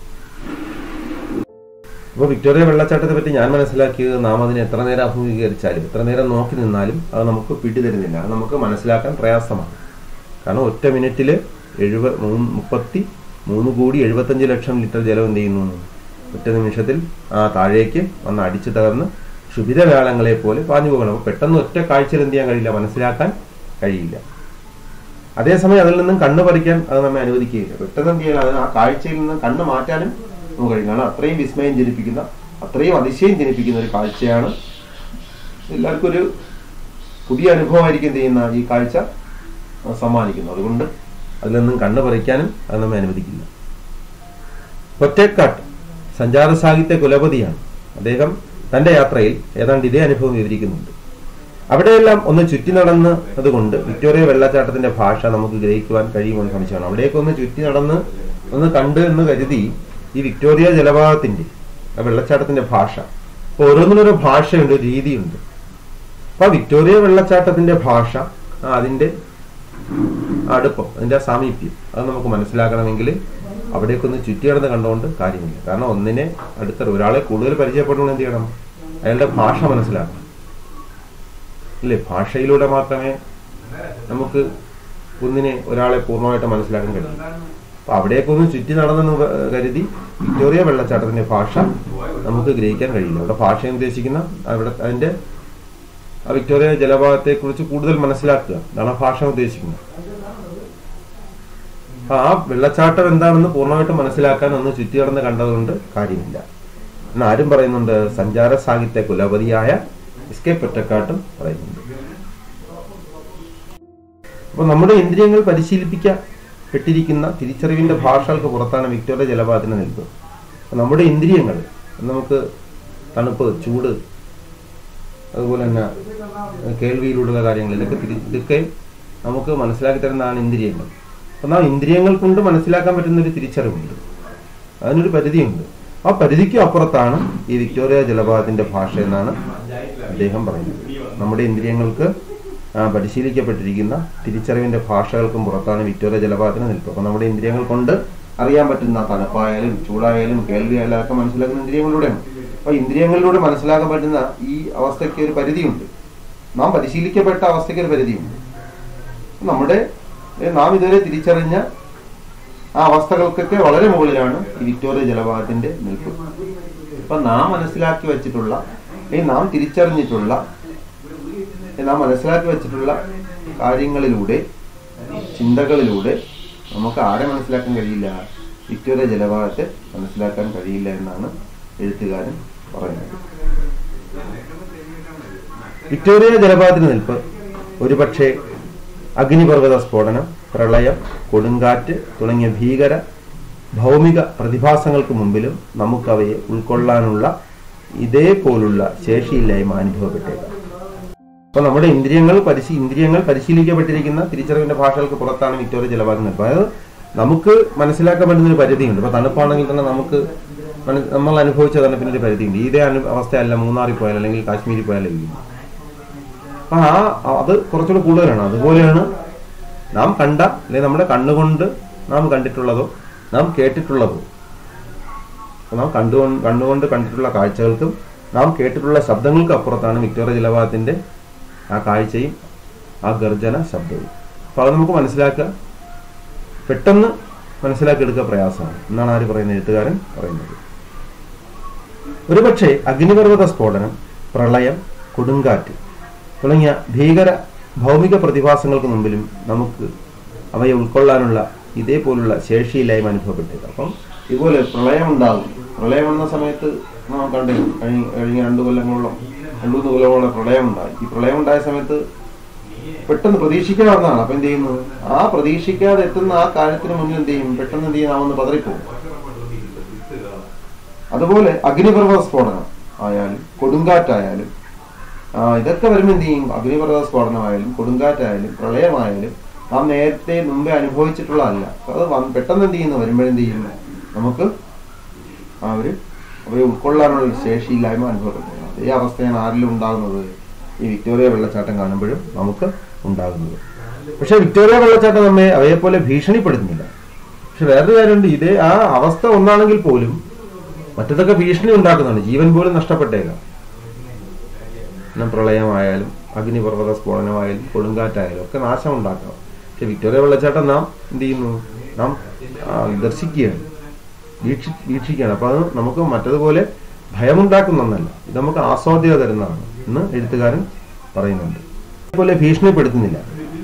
അപ്പോൾ വിക്ടോറിയ വെള്ളച്ചാട്ടത്തെ പറ്റി ഞാൻ മനസ്സിലാക്കിയത് നാം അതിനെ എത്ര നേരം അഭിമുഖീകരിച്ചാലും എത്ര നേരം നോക്കി നിന്നാലും അത് നമുക്ക് പിടിതരുന്നില്ല അത് നമുക്ക് മനസ്സിലാക്കാൻ പ്രയാസമാണ് കാരണം ഒറ്റ മിനിറ്റിൽ എഴുപ മൂന്ന് മുപ്പത്തി മൂന്ന് കോടി എഴുപത്തഞ്ച് ലക്ഷം ലിറ്റർ ജലം എന്ത് ചെയ്യുന്നു ഒറ്റ നിമിഷത്തിൽ ആ താഴേക്ക് വന്ന് അടിച്ചു തകർന്ന് ക്ഷുഭിത വേളങ്ങളെ പോലെ പാഞ്ഞു പോകണം അപ്പോൾ പെട്ടെന്ന് ഒറ്റ കാഴ്ചയിൽ എന്ത് ചെയ്യാൻ കഴിയില്ല മനസ്സിലാക്കാൻ കഴിയില്ല അതേസമയം അതിൽ നിന്നും കണ്ണ് പറിക്കാൻ അത് നമ്മെ അനുവദിക്കുകയില്ല പെട്ടെന്ന് എന്ത് ചെയ്യണം അതിന് ആ കാഴ്ചയിൽ നിന്ന് കണ്ണ് മാറ്റാനും നമുക്ക് കഴിയും കാരണം അത്രയും വിസ്മയം ജനിപ്പിക്കുന്ന അത്രയും അതിശയം ജനിപ്പിക്കുന്ന ഒരു കാഴ്ചയാണ് എല്ലാവർക്കും ഒരു പുതിയ അനുഭവമായിരിക്കും എന്ത് ചെയ്യുന്ന ഈ കാഴ്ച ആ, സമ്മാനിക്കുന്നത് അതുകൊണ്ട് അതിൽ നിന്നും കണ്ണ് പറിക്കാനും അത് നമ്മെ അനുവദിക്കില്ല ഒറ്റക്കാട്ട് സഞ്ചാര സാഹിത്യ കുലപതിയാണ് അദ്ദേഹം തന്റെ യാത്രയിൽ ഏതാണ്ട് ഇതേ അനുഭവം വിവരിക്കുന്നുണ്ട് അവിടെയെല്ലാം ഒന്ന് ചുറ്റി നടന്ന് അതുകൊണ്ട് വിക്ടോറിയ വെള്ളച്ചാട്ടത്തിന്റെ ഭാഷ നമുക്ക് ഗ്രഹിക്കുവാൻ കഴിയുമെന്ന് സംശയമാണ് അവിടേക്ക് ഒന്ന് ചുറ്റി നടന്ന് ഒന്ന് കണ്ട് എന്ന് കരുതി ഈ വിക്ടോറിയ ജലപാതത്തിന്റെ ആ വെള്ളച്ചാട്ടത്തിന്റെ ഭാഷ അപ്പൊ ഓരോന്നിനൊരു ഭാഷയുണ്ട് ഒരു രീതിയുണ്ട് അപ്പൊ ആ വിക്ടോറിയ വെള്ളച്ചാട്ടത്തിന്റെ ഭാഷ ആ അതിന്റെ അടുപ്പം അതിന്റെ ആ സാമീപ്യം അത് നമുക്ക് മനസ്സിലാക്കണമെങ്കിൽ അവിടേക്കൊന്ന് ചുറ്റി നടന്ന് കണ്ടുകൊണ്ട് കാര്യമില്ല കാരണം ഒന്നിനെ അടുത്ത ഒരാളെ കൂടുതൽ പരിചയപ്പെടണമെന്ന് എന്ത് ചെയ്യണം അയാളുടെ ഭാഷ മനസ്സിലാക്കണം ഇല്ലേ ഭാഷയിലൂടെ മാത്രമേ നമുക്ക് ഒന്നിനെ ഒരാളെ പൂർണ്ണമായിട്ട് മനസ്സിലാക്കാൻ കഴിയും അപ്പൊ അവിടേക്കൊന്ന് ചുറ്റി നടന്നെന്ന് പ- കരുതി വിക്ടോറിയ വെള്ളച്ചാട്ടത്തിന്റെ ഭാഷ നമുക്ക് ഗ്രഹിക്കാൻ കഴിയില്ല അവിടെ ഭാഷ എന്ന് ഉദ്ദേശിക്കുന്ന അവിടെ അതിന്റെ ആ വിക്ടോറിയ ജലപാതത്തെ കുറിച്ച് കൂടുതൽ മനസ്സിലാക്കുക അതാണ് ആ ഭാഷ ഉദ്ദേശിക്കുന്നത് അപ്പൊ ആ വെള്ളച്ചാട്ടം എന്താണെന്ന് പൂർണ്ണമായിട്ട് മനസ്സിലാക്കാൻ ഒന്ന് ചുറ്റി നടന്ന് കണ്ടതുകൊണ്ട് കാര്യമില്ല എന്ന് ആരും പറയുന്നുണ്ട് സഞ്ചാര സാഹിത്യ കുലപതിയായ എസ് കെ പൊറ്റക്കാട്ടും പറയുന്നുണ്ട് അപ്പൊ നമ്മുടെ ഇന്ദ്രിയങ്ങൾ പരിശീലിപ്പിക്കപ്പെട്ടിരിക്കുന്ന തിരിച്ചറിവിന്റെ ഭാഷകൾക്ക് പുറത്താണ് വിക്ടോറിയ ജലപാതത്തിന് നിൽപ്പ് അപ്പൊ നമ്മുടെ ഇന്ദ്രിയങ്ങൾ നമുക്ക് തണുപ്പ് ചൂട് അതുപോലെ തന്നെ കേൾവിയിലുള്ള കാര്യങ്ങൾ ഇതൊക്കെ തിരി- ഇതൊക്കെ നമുക്ക് മനസ്സിലാക്കി തരുന്നതാണ് ഇന്ദ്രിയങ്ങൾ അപ്പം ആ ഇന്ദ്രിയങ്ങൾ കൊണ്ട് മനസ്സിലാക്കാൻ പറ്റുന്ന ഒരു തിരിച്ചറിവുണ്ട് അതിനൊരു പരിധിയുണ്ട് ആ പരിധിക്ക് അപ്പുറത്താണ് ഈ വിക്ടോറിയ ജലപാതത്തിന്റെ ഭാഷ എന്നാണ് അദ്ദേഹം പറയുന്നത് നമ്മുടെ ഇന്ദ്രിയങ്ങൾക്ക് ആ, പരിശീലിക്കപ്പെട്ടിരിക്കുന്ന തിരിച്ചറിവിന്റെ ഭാഷകൾക്കും പുറത്താണ് വിക്ടോറിയ ജലപാതത്തിന് നിൽപ്പ് അപ്പൊ നമ്മുടെ ഇന്ദ്രിയങ്ങൾ കൊണ്ട് അറിയാൻ പറ്റുന്ന തണുപ്പായാലും ചൂടായാലും കേൾവിയായാലും ഒക്കെ മനസ്സിലാക്കുന്ന ഇന്ദ്രിയങ്ങളിലൂടെയാണ് അപ്പൊ ഇന്ദ്രിയങ്ങളിലൂടെ മനസ്സിലാക്കാൻ പറ്റുന്ന ഈ അവസ്ഥയ്ക്ക് ഒരു പരിധിയുണ്ട് നാം പരിശീലിക്കപ്പെട്ട അവസ്ഥയ്ക്ക് ഒരു പരിധിയുണ്ട് നമ്മുടെ ഏ, നാം ഇതുവരെ തിരിച്ചറിഞ്ഞ ആ അവസ്ഥകൾക്കൊക്കെ വളരെ മുകളിലാണ് ഈ വിക്ടോറിയ ജലപാതത്തിന്റെ നിൽപ്പ് അപ്പൊ നാം മനസ്സിലാക്കി വെച്ചിട്ടുള്ള ഈ നാം തിരിച്ചറിഞ്ഞിട്ടുള്ള ഈ നാം മനസ്സിലാക്കി വെച്ചിട്ടുള്ള കാര്യങ്ങളിലൂടെ ചിന്തകളിലൂടെ നമുക്ക് ആരെ മനസ്സിലാക്കാൻ കഴിയില്ല വിക്ടോറിയ ജലപാതത്തെ മനസ്സിലാക്കാൻ കഴിയില്ല എന്നാണ് എഴുത്തുകാരൻ പറയുന്നത് വിക്ടോറിയ ജലപാതത്തിന് നിൽപ്പ് ഒരുപക്ഷെ അഗ്നിപർവ്വത സ്ഫോടനം പ്രളയം കൊടുങ്കാറ്റ് തുടങ്ങിയ ഭീകര ഭൗമിക പ്രതിഭാസങ്ങൾക്ക് മുമ്പിലും നമുക്കവയെ ഉൾക്കൊള്ളാനുള്ള ഇതേപോലുള്ള ശേഷിയില്ലായ്മ അനുഭവപ്പെട്ടേക്കാം അപ്പൊ നമ്മുടെ ഇന്ദ്രിയങ്ങൾ പരിശീ ഇന്ദ്രിയങ്ങൾ പരിശീലിക്കപ്പെട്ടിരിക്കുന്ന തിരിച്ചറിവിന്റെ ഭാഷകൾക്ക് പുറത്താണ് വിക്ടോറിയ ജലപാതം നിൽപ്പ് അതായത് നമുക്ക് മനസ്സിലാക്കാൻ പറ്റുന്ന ഒരു പരിധിയുണ്ട് ഇപ്പൊ തണുപ്പാണെങ്കിൽ തന്നെ നമുക്ക് മന- നമ്മൾ അനുഭവിച്ച തണുപ്പിന് ഒരു പരിധിയുണ്ട് ഇതേ അനു അവസ്ഥയല്ല മൂന്നാറിൽ പോയാൽ അല്ലെങ്കിൽ കാശ്മീരിൽ പോയാലും ഇല്ല അപ്പൊ ആ അത് കുറച്ചുകൂടെ കൂടുതലാണ് അതുപോലെയാണ് നാം കണ്ട അല്ലെങ്കിൽ നമ്മുടെ കണ്ണുകൊണ്ട് നാം കണ്ടിട്ടുള്ളതോ നാം കേട്ടിട്ടുള്ളതോ അപ്പൊ നാം കണ്ടുകൊണ്ട് കണ്ണുകൊണ്ട് കണ്ടിട്ടുള്ള കാഴ്ചകൾക്കും നാം കേട്ടിട്ടുള്ള ശബ്ദങ്ങൾക്കും അപ്പുറത്താണ് വിക്ടോറിയ ജലപാതത്തിന്റെ ആ കാഴ്ചയും ആ ഗർജന ശബ്ദവും അപ്പൊ അത് നമുക്ക് മനസ്സിലാക്കുക പെട്ടെന്ന് മനസ്സിലാക്കിയെടുക്കുക പ്രയാസമാണ് എന്നാണ് ആര് പറയുന്നത് എഴുത്തുകാരൻ പറയുന്നത് ഒരുപക്ഷെ അഗ്നിപർവ്വത സ്ഫോടനം പ്രളയം കൊടുങ്കാറ്റ് തുടങ്ങിയ ഭീകര ഭൗമിക പ്രതിഭാസങ്ങൾക്ക് മുമ്പിലും നമുക്ക് അവയെ ഉൾക്കൊള്ളാനുള്ള ഇതേപോലുള്ള ശേഷിയില്ലായ്മ അനുഭവപ്പെട്ടേക്കാം അപ്പം ഇതുപോലെ പ്രളയം ഉണ്ടാകും പ്രളയം വന്ന സമയത്ത് നാം കണ്ടിരുന്നു കഴിഞ്ഞ കഴിഞ്ഞ രണ്ടു കൊല്ലങ്ങളോളം രണ്ടു മൂന്ന് കൊല്ലങ്ങളോളം പ്രളയം ഉണ്ടായി ഈ പ്രളയം ഉണ്ടായ സമയത്ത് പെട്ടെന്ന് പ്രതീക്ഷിക്കാതെ വന്നതാണ് അപ്പൊ എന്ത് ചെയ്യുന്നു ആ പ്രതീക്ഷിക്കാതെ എത്തുന്ന ആ കാര്യത്തിന് മുന്നിൽ എന്ത് ചെയ്യും പെട്ടെന്ന് എന്ത് ചെയ്യും നാം ഒന്ന് പതറിപ്പോകും അതുപോലെ അഗ്നിപർവ്വത സ്ഫോടനം ആയാലും കൊടുങ്കാറ്റായാലും ആ, ഇതൊക്കെ വരുമ്പോൾ എന്ത് ചെയ്യും അഗ്നിപർവ്വത സ്ഫോടനമായാലും കൊടുങ്കാറ്റായാലും പ്രളയമായാലും നാം നേരത്തെ മുമ്പേ അനുഭവിച്ചിട്ടുള്ളതല്ല അപ്പൊ അത് വന്ന് പെട്ടെന്ന് എന്ത് ചെയ്യുന്നു വരുമ്പോഴെന്ത് ചെയ്യുന്നു നമുക്ക് ആ ഒരു അവരെ ഉൾക്കൊള്ളാനുള്ള ഒരു ശേഷിയില്ലായ്മ അനുഭവപ്പെടുന്നു അതേ അവസ്ഥയാണ് ആരിലും ഉണ്ടാകുന്നത് ഈ വിക്ടോറിയ വെള്ളച്ചാട്ടം കാണുമ്പോഴും നമുക്ക് ഉണ്ടാകുന്നത് പക്ഷെ വിക്ടോറിയ വെള്ളച്ചാട്ടം നമ്മെ അവയെപ്പോലെ ഭീഷണിപ്പെടുത്തുന്നില്ല പക്ഷെ വേറൊരു കാര്യമുണ്ട് ഇതേ ആ അവസ്ഥ ഒന്നാണെങ്കിൽ പോലും മറ്റതൊക്കെ ഭീഷണി ഉണ്ടാക്കുന്നതാണ് ജീവൻ പോലും നഷ്ടപ്പെട്ടേക്കാം പിന്നെ പ്രളയമായാലും അഗ്നിപർവ്വത സ്ഫോടനമായാലും കൊടുങ്കാറ്റായാലും ഒക്കെ നാശം ഉണ്ടാക്കാം പക്ഷെ വിക്ടോറിയ വെള്ളച്ചാട്ടം നാം എന്ത് ചെയ്യുന്നു നാം ആ, ദർശിക്കുകയാണ് വീക്ഷി വീക്ഷിക്കുകയാണ് അപ്പൊ അത് നമുക്ക് മറ്റതുപോലെ ഭയമുണ്ടാക്കുന്ന ഒന്നല്ല ഇത് നമുക്ക് ആസ്വാദ്യത തരുന്നതാണ് എന്ന് എഴുത്തുകാരൻ പറയുന്നുണ്ട് അതുപോലെ ഭീഷണിപ്പെടുത്തുന്നില്ല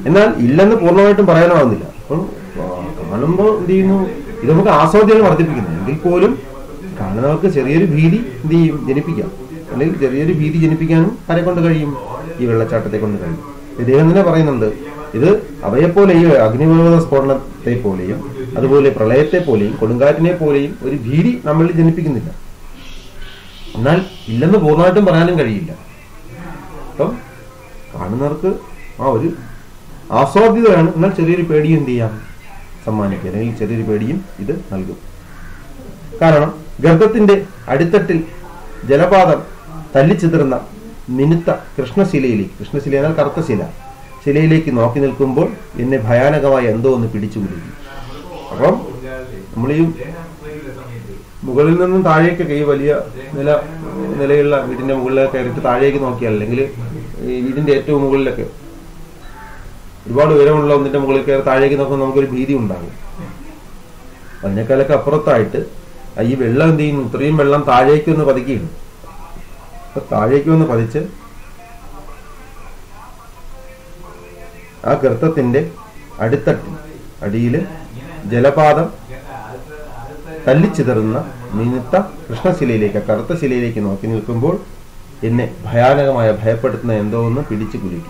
എന്നാൽ ഇല്ലെന്ന് പൂർണ്ണമായിട്ടും പറയാനാവുന്നില്ല അപ്പം ആ, കാണുമ്പോൾ എന്ത് ചെയ്യുന്നു ഇത് നമുക്ക് ആസ്വാദ്യം വർദ്ധിപ്പിക്കുന്നത് എങ്കിൽ പോലും കാണുന്നവർക്ക് ചെറിയൊരു ഭീതി എന്ത് ചെയ്യും ജനിപ്പിക്കാം അല്ലെങ്കിൽ ചെറിയൊരു ഭീതി ജനിപ്പിക്കാനും ആരെ കൊണ്ട് കഴിയും ഈ വെള്ളച്ചാട്ടത്തെ കൊണ്ട് കഴിയും ഇദ്ദേഹം തന്നെ പറയുന്നുണ്ട് ഇത് അവയെപ്പോലെ ഈ അഗ്നിപർവ്വത സ്ഫോടനത്തെ പോലെയും അതുപോലെ പ്രളയത്തെ പോലെയും കൊടുങ്കാറ്റിനെ പോലെയും ഒരു ഭീതി നമ്മളിൽ ജനിപ്പിക്കുന്നില്ല എന്നാൽ ഇല്ലെന്ന് പൂർണ്ണമായിട്ടും പറയാനും കഴിയില്ല അപ്പം കാണുന്നവർക്ക് ആ ഒരു ആസ്വാദ്യതയാണ് എന്നാൽ ചെറിയൊരു പേടിയും എന്ത് ചെയ്യാം സമ്മാനിക്കുക അല്ലെങ്കിൽ ചെറിയൊരു പേടിയും ഇത് നൽകും കാരണം ഗർഭത്തിന്റെ അടിത്തട്ടിൽ ജലപാതം തല്ലിച്ചിതറുന്ന മിനുത്ത കൃഷ്ണശിലയിലേക്ക് കൃഷ്ണശില എന്നാൽ കറുത്ത ശില ശിലയിലേക്ക് നോക്കി നിൽക്കുമ്പോൾ എന്നെ ഭയാനകമായി എന്തോ ഒന്ന് പിടിച്ചു കുലുക്കി അപ്പം നമ്മൾ ഈ മുകളിൽ നിന്നും താഴേക്കൊക്കെ ഈ വലിയ നില നിലയുള്ള വീടിന്റെ മുകളിലൊക്കെ കയറിയിട്ട് താഴേക്ക് നോക്കിയാൽ അല്ലെങ്കിൽ ഈ വീടിന്റെ ഏറ്റവും മുകളിലൊക്കെ ഒരുപാട് ഉയരമുള്ള ഒന്നിന്റെ മുകളിൽ കയറി താഴേക്ക് നോക്കുമ്പോൾ നമുക്കൊരു ഭീതി ഉണ്ടാകും അതിനേക്കാളൊക്കെ അപ്പുറത്തായിട്ട് ആ ഈ വെള്ളം എന്ത് ചെയ്യുന്നു ഇത്രയും വെള്ളം താഴേക്ക് ഒന്ന് പതിക്കുകയാണ് അപ്പൊ താഴേക്ക് ഒന്ന് പതിച്ച് ആ ഗർത്തത്തിന്റെ അടിത്തട്ടിൽ അടിയില് ജലപാതം തല്ലിച്ചിതറുന്ന മിനുത്ത കൃഷ്ണശിലയിലേക്ക് ആ കറുത്ത ശിലയിലേക്ക് നോക്കി നിൽക്കുമ്പോൾ എന്നെ ഭയാനകമായ ഭയപ്പെടുത്തുന്ന എന്തോ ഒന്ന് പിടിച്ചു കുലുക്കി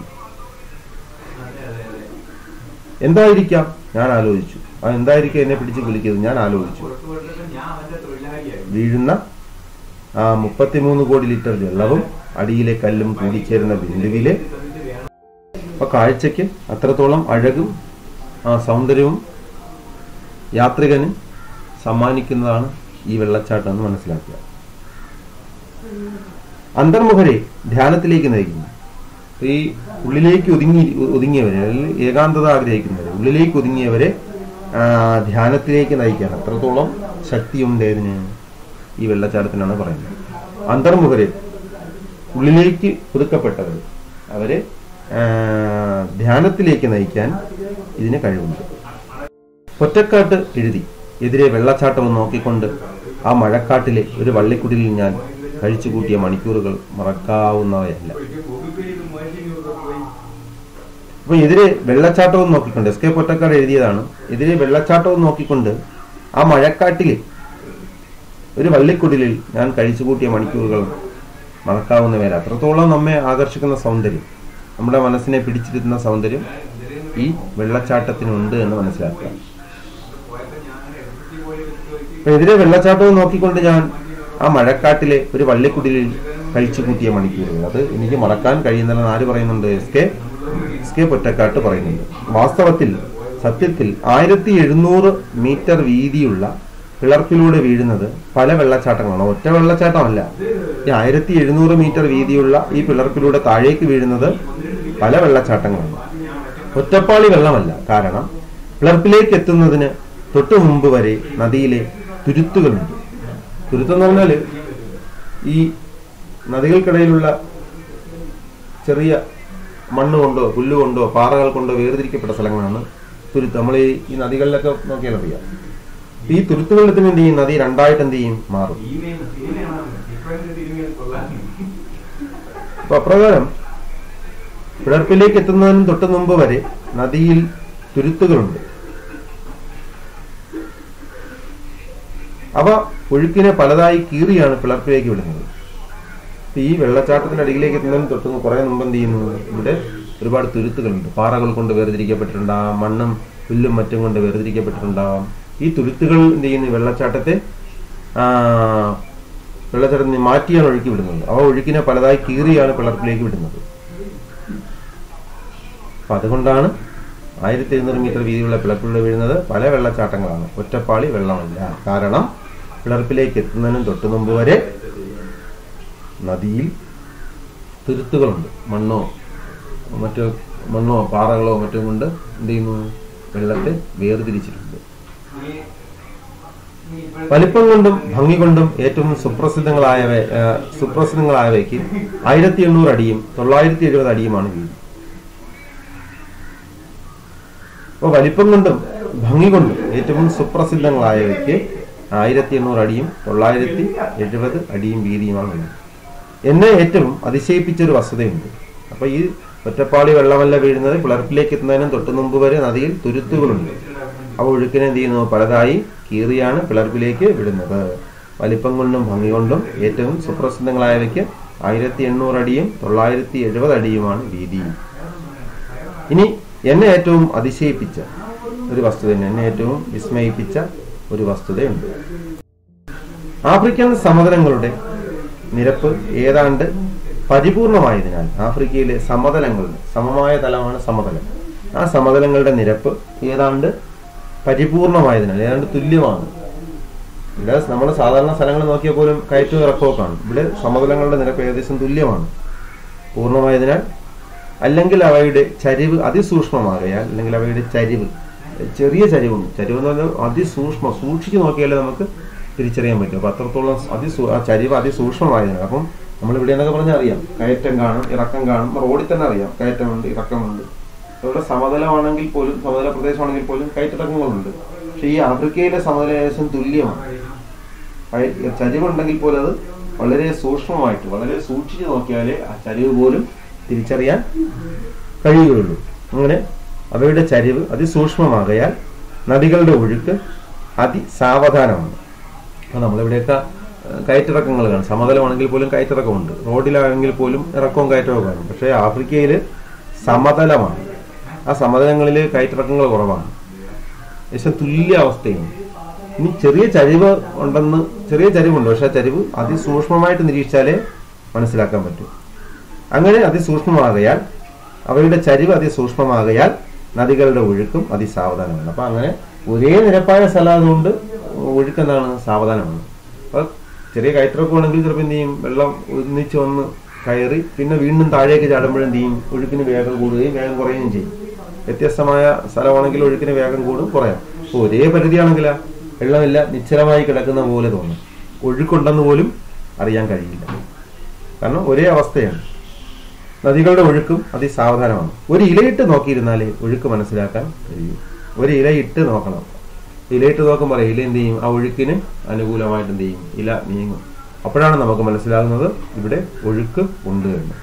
എന്തായിരിക്കാം ഞാൻ ആലോചിച്ചു ആ എന്തായിരിക്കും എന്നെ പിടിച്ചു കുലുക്കിയത് ഞാൻ ആലോചിച്ചു വീഴുന്ന ആ മുപ്പത്തിമൂന്ന് കോടി ലിറ്റർ വെള്ളവും അടിയിലെ കല്ലും കൂടിച്ചേരുന്ന ബിന്ദുവിലെ അപ്പൊ കാഴ്ചയ്ക്ക് അത്രത്തോളം അഴകും ആ സൗന്ദര്യവും യാത്രികന് സമ്മാനിക്കുന്നതാണ് ഈ വെള്ളച്ചാട്ടം എന്ന് മനസ്സിലാക്കുക അന്തർമുഖരെ ധ്യാനത്തിലേക്ക് നയിക്കുന്നു ഈ ഉള്ളിലേക്ക് ഒതുങ്ങി ഒതുങ്ങിയവരെ അല്ലെങ്കിൽ ഏകാന്തത ആഗ്രഹിക്കുന്നവരെ ഉള്ളിലേക്ക് ഒതുങ്ങിയവരെ ആ, ധ്യാനത്തിലേക്ക് നയിക്കാൻ അത്രത്തോളം ശക്തിയുണ്ട് ഇതിന് ഈ വെള്ളച്ചാട്ടത്തിനാണ് പറയുന്നത് അന്തർമുഖരെ ഉള്ളിലേക്ക് ഒതുക്കപ്പെട്ടവർ അവരെ ആ, ധ്യാനത്തിലേക്ക് നയിക്കാൻ ഇതിന് കഴിവുണ്ട് ഒറ്റക്കാട്ട് എഴുതി എതിരെ വെള്ളച്ചാട്ടം നോക്കിക്കൊണ്ട് ആ മഴക്കാട്ടിലെ ഒരു വള്ളിക്കുടിലിൽ ഞാൻ കഴിച്ചുകൂട്ടിയ മണിക്കൂറുകൾ മറക്കാവുന്നവയല്ല അപ്പൊ എതിരെ വെള്ളച്ചാട്ടവും നോക്കിക്കൊണ്ട് എസ് കെ പൊറ്റക്കാട് എഴുതിയതാണ് എതിരെ വെള്ളച്ചാട്ടവും നോക്കിക്കൊണ്ട് ആ മഴക്കാട്ടിലെ ഒരു വള്ളിക്കുടിലിൽ ഞാൻ കഴിച്ചുകൂട്ടിയ മണിക്കൂറുകൾ മറക്കാവുന്നവയല്ല അത്രത്തോളം നമ്മെ ആകർഷിക്കുന്ന സൗന്ദര്യം നമ്മുടെ മനസ്സിനെ പിടിച്ചിരുത്തുന്ന സൗന്ദര്യം ഈ വെള്ളച്ചാട്ടത്തിനുണ്ട് എന്ന് മനസ്സിലാക്കുക അപ്പൊ എതിരെ വെള്ളച്ചാട്ടവും നോക്കിക്കൊണ്ട് ഞാൻ ആ മഴക്കാട്ടിലെ ഒരു വള്ളിക്കുടിലിൽ കഴിച്ചു കൂട്ടിയ മണിക്കൂറുകൾ അത് എനിക്ക് മറക്കാൻ കഴിയുന്നില്ലെന്ന് ആര് പറയുന്നുണ്ട് S K S K Pottekkatt പറയുന്നുണ്ട് വാസ്തവത്തിൽ സത്യത്തിൽ ആയിരത്തി എഴുന്നൂറ് മീറ്റർ വീതിയുള്ള പിളർപ്പിലൂടെ വീഴുന്നത് പല വെള്ളച്ചാട്ടങ്ങളാണ് ഒറ്റ വെള്ളച്ചാട്ടമല്ല ഈ ആയിരത്തി എഴുന്നൂറ് മീറ്റർ വീതിയുള്ള ഈ പിളർപ്പിലൂടെ താഴേക്ക് വീഴുന്നത് പല വെള്ളച്ചാട്ടങ്ങളാണ് ഒറ്റപ്പാളി വെള്ളമല്ല കാരണം പിളർപ്പിലേക്ക് എത്തുന്നതിന് തൊട്ടു മുമ്പ് വരെ നദിയിലെ തുരുത്തുകളുണ്ട് തുരുത്ത് എന്ന് പറഞ്ഞാല് ഈ നദികൾക്കിടയിലുള്ള ചെറിയ മണ്ണ് കൊണ്ടോ പുല്ല് കൊണ്ടോ പാറകൾ കൊണ്ടോ വേർതിരിക്കപ്പെട്ട സ്ഥലങ്ങളാണ് തുരുത്ത് നമ്മൾ ഈ ഈ നദികളിലൊക്കെ നോക്കിയാൽ അറിയാം ഈ തുരുത്തുകളിൽ തന്നെ എന്ത് ചെയ്യും നദി രണ്ടായിട്ട് എന്ത് ചെയ്യും മാറും അപ്പൊ അപ്രകാരം പിളർപ്പിലേക്ക് എത്തുന്നതിന് തൊട്ട് മുമ്പ് വരെ നദിയിൽ തുരുത്തുകളുണ്ട് അവ ഒഴുക്കിനെ പലതായി കീറിയാണ് പിളർപ്പിലേക്ക് വിടുന്നത് അപ്പൊ ഈ വെള്ളച്ചാട്ടത്തിന്റെ അടിയിലേക്ക് എത്തുന്നതിന് തൊട്ട് കുറെ മുമ്പ് എന്ത് ചെയ്യുന്നു ഇവിടെ ഒരുപാട് തുരുത്തുകളുണ്ട് പാറകൾ കൊണ്ട് വേർതിരിക്കപ്പെട്ടിട്ടുണ്ടാവാം മണ്ണും പുല്ലും മറ്റും കൊണ്ട് വേർതിരിക്കപ്പെട്ടിട്ടുണ്ടാവാം ഈ തുരുത്തുകൾ എന്ത് ചെയ്യുന്നു ഈ വെള്ളച്ചാട്ടത്തെ ആ, വെള്ളച്ചാട്ടത്തിന് മാറ്റിയാണ് ഒഴുക്കി വിടുന്നത് അവ ഒഴുക്കിനെ പലതായി കീറിയാണ് പിളർപ്പിലേക്ക് വിടുന്നത് അപ്പൊ അതുകൊണ്ടാണ് ആയിരത്തി എഴുന്നൂറ് മീറ്റർ വീതിയുള്ള പിളർപ്പിലൂടെ വീഴുന്നത് പല വെള്ളച്ചാട്ടങ്ങളാണ് ഒറ്റപ്പാളി വെള്ളമല്ല കാരണം പിളർപ്പിലേക്ക് എത്തുന്നതിനും തൊട്ടു മുമ്പ് വരെ നദിയിൽ തുരുത്തുകളുണ്ട് മണ്ണോ മറ്റു മണ്ണോ പാറകളോ മറ്റും കൊണ്ട് എന്ത് ചെയ്യുന്നു വെള്ളത്തെ വേർതിരിച്ചിട്ടുണ്ട് വലിപ്പം കൊണ്ടും ഭംഗി കൊണ്ടും ഏറ്റവും സുപ്രസിദ്ധങ്ങളായവ ആ, സുപ്രസിദ്ധങ്ങളായവയ്ക്ക് ആയിരത്തി എണ്ണൂറ് അടിയും തൊള്ളായിരത്തി എഴുപത് അടിയുമാണ് വീതി അപ്പോൾ വലിപ്പം കൊണ്ടും ഭംഗി കൊണ്ടും ഏറ്റവും സുപ്രസിദ്ധങ്ങളായവയ്ക്ക് ആയിരത്തി എണ്ണൂറ് അടിയും തൊള്ളായിരത്തി എഴുപത് അടിയും വീതിയുമാണ് വീതി എന്നെ ഏറ്റവും അതിശയിപ്പിച്ച ഒരു വസ്തുതയുണ്ട് അപ്പൊ ഈ ഒറ്റപ്പാളി വെള്ളമല്ല വീഴുന്നത് പിളർപ്പിലേക്ക് എത്തുന്നതിനും തൊട്ടു മുമ്പ് വരെ നദിയിൽ തുരുത്തുകളുണ്ട് അവ ഒഴുക്കിനെ എന്ത് ചെയ്യുന്നു പലതായി കീറിയാണ് പിളർപ്പിലേക്ക് വിടുന്നത് വലിപ്പം കൊണ്ടും ഭംഗി കൊണ്ടും ഏറ്റവും സുപ്രസിദ്ധങ്ങളായവയ്ക്ക് ആയിരത്തി എണ്ണൂറ് അടിയും തൊള്ളായിരത്തി എഴുപത് അടിയുമാണ് വീതി ഇനി എന്നെ ഏറ്റവും അതിശയിപ്പിച്ച ഒരു വസ്തുത എന്നെ ഏറ്റവും വിസ്മയിപ്പിച്ച ഒരു വസ്തുതയുണ്ട് ആഫ്രിക്കൻ സമതലങ്ങളുടെ നിരപ്പ് ഏതാണ്ട് പരിപൂർണമായതിനാൽ ആഫ്രിക്കയിലെ സമതലങ്ങളുടെ സമമായ തലമാണ് സമതലം ആ സമതലങ്ങളുടെ നിരപ്പ് ഏതാണ്ട് പരിപൂർണമായതിനാൽ ഏതാണ്ട് തുല്യമാണ് ഇവിടെ നമ്മൾ സാധാരണ സ്ഥലങ്ങൾ നോക്കിയാൽ പോലും കയറ്റവും ഇറക്കവും കാണും ഇവിടെ സമതലങ്ങളുടെ നിരപ്പ് ഏകദേശം തുല്യമാണ് പൂർണ്ണമായതിനാൽ അല്ലെങ്കിൽ അവയുടെ ചരിവ് അതിസൂക്ഷ്മമാകയാൽ അല്ലെങ്കിൽ അവയുടെ ചരിവ് ചെറിയ ചരിവുണ്ട് ചരിവ് എന്ന് പറഞ്ഞാൽ അതിസൂക്ഷ്മം സൂക്ഷിച്ചു നോക്കിയാലേ നമുക്ക് തിരിച്ചറിയാൻ പറ്റും അപ്പൊ അത്രത്തോളം അതിസൂ ആ ചരിവ് അതിസൂക്ഷ്മമായതിനാൽ അപ്പം നമ്മൾ ഇവിടെ എന്നൊക്കെ പറഞ്ഞാൽ അറിയാം കയറ്റം കാണും ഇറക്കം കാണും റോഡിൽ തന്നെ അറിയാം കയറ്റമുണ്ട് ഇറക്കമുണ്ട് ഇവിടെ സമതലമാണെങ്കിൽ പോലും സമതല പ്രദേശമാണെങ്കിൽ പോലും കയറ്റിറക്കങ്ങളുണ്ട് പക്ഷെ ഈ ആഫ്രിക്കയിലെ സമതല ഏകദേശം തുല്യമാണ് കയ- ചരിവുണ്ടെങ്കിൽ പോലും അത് വളരെ സൂക്ഷ്മമായിട്ട് വളരെ സൂക്ഷിച്ചു നോക്കിയാലേ ആ ചരിവ് പോലും തിരിച്ചറിയാൻ കഴിയുകയുള്ളൂ അങ്ങനെ അവയുടെ ചരിവ് അതിസൂക്ഷ്മമാകയാൽ നദികളുടെ ഒഴുക്ക് അതിസാവധാനമാണ് അപ്പോൾ നമ്മളിവിടെയൊക്കെ ഏഹ്, കയറ്റിറക്കങ്ങൾ കാണും സമതലമാണെങ്കിൽ പോലും കയറ്റിറക്കമുണ്ട് റോഡിലാണെങ്കിൽ പോലും ഇറക്കവും കയറ്റവും കാണും പക്ഷേ ആഫ്രിക്കയിൽ സമതലമാണ് ആ സമതലങ്ങളിൽ കയറ്റിറക്കങ്ങൾ കുറവാണ് ഏകദേശം തുല്യ അവസ്ഥയാണ് ഇനി ചെറിയ ചരിവ് ഉണ്ടെന്ന് ചെറിയ ചരിവുണ്ട് പക്ഷെ ആ ചരിവ് അതിസൂക്ഷ്മമായിട്ട് നിരീക്ഷിച്ചാലേ മനസ്സിലാക്കാൻ പറ്റൂ അങ്ങനെ അതിസൂക്ഷ്മമാകയാൽ അവയുടെ ചരിവ് അതിസൂക്ഷ്മമാകയാൽ നദികളുടെ ഒഴുക്കും അതിസാവധാനമാണ് അപ്പൊ അങ്ങനെ ഒരേ നിരപ്പായ സ്ഥലമായതുകൊണ്ട് ഒഴുക്ക് എന്താണ് സാവധാനമാണ് അപ്പൊ ചെറിയ കയറ്റിറക്കമാണെങ്കിൽ ചിലപ്പോൾ എന്ത് ചെയ്യും വെള്ളം ഒന്നിച്ച് വന്ന് കയറി പിന്നെ വീണ്ടും താഴേക്ക് ചാടുമ്പോഴെന്ത് ചെയ്യും ഒഴുക്കിന് വേഗം കൂടുകയും വേഗം കുറയുകയും ചെയ്യും വ്യത്യസ്തമായ സ്ഥലമാണെങ്കിൽ ഒഴുക്കിന് വേഗം കൂടും കുറയാം അപ്പോൾ ഒരേ പരിധിയാണെങ്കിൽ വെള്ളമില്ല നിശ്ചലമായി കിടക്കുന്ന പോലെ തോന്നും ഒഴുക്കുണ്ടെന്ന് പോലും അറിയാൻ കഴിയില്ല കാരണം ഒരേ അവസ്ഥയാണ് നദികളുടെ ഒഴുക്കും അതിസാവധാനമാണ് ഒരു ഇലയിട്ട് നോക്കിയിരുന്നാലേ ഒഴുക്ക് മനസ്സിലാക്കാൻ കഴിയും ഒരു ഇലയിട്ട് നോക്കണം ഇലയിട്ട് നോക്കുമ്പോൾ ഇല എന്ത് ചെയ്യും ആ ഒഴുക്കിന് അനുകൂലമായിട്ട് എന്ത് ചെയ്യും ഇല നീങ്ങും അപ്പോഴാണ് നമുക്ക് മനസ്സിലാകുന്നത് ഇവിടെ ഒഴുക്ക് ഉണ്ട് എന്ന്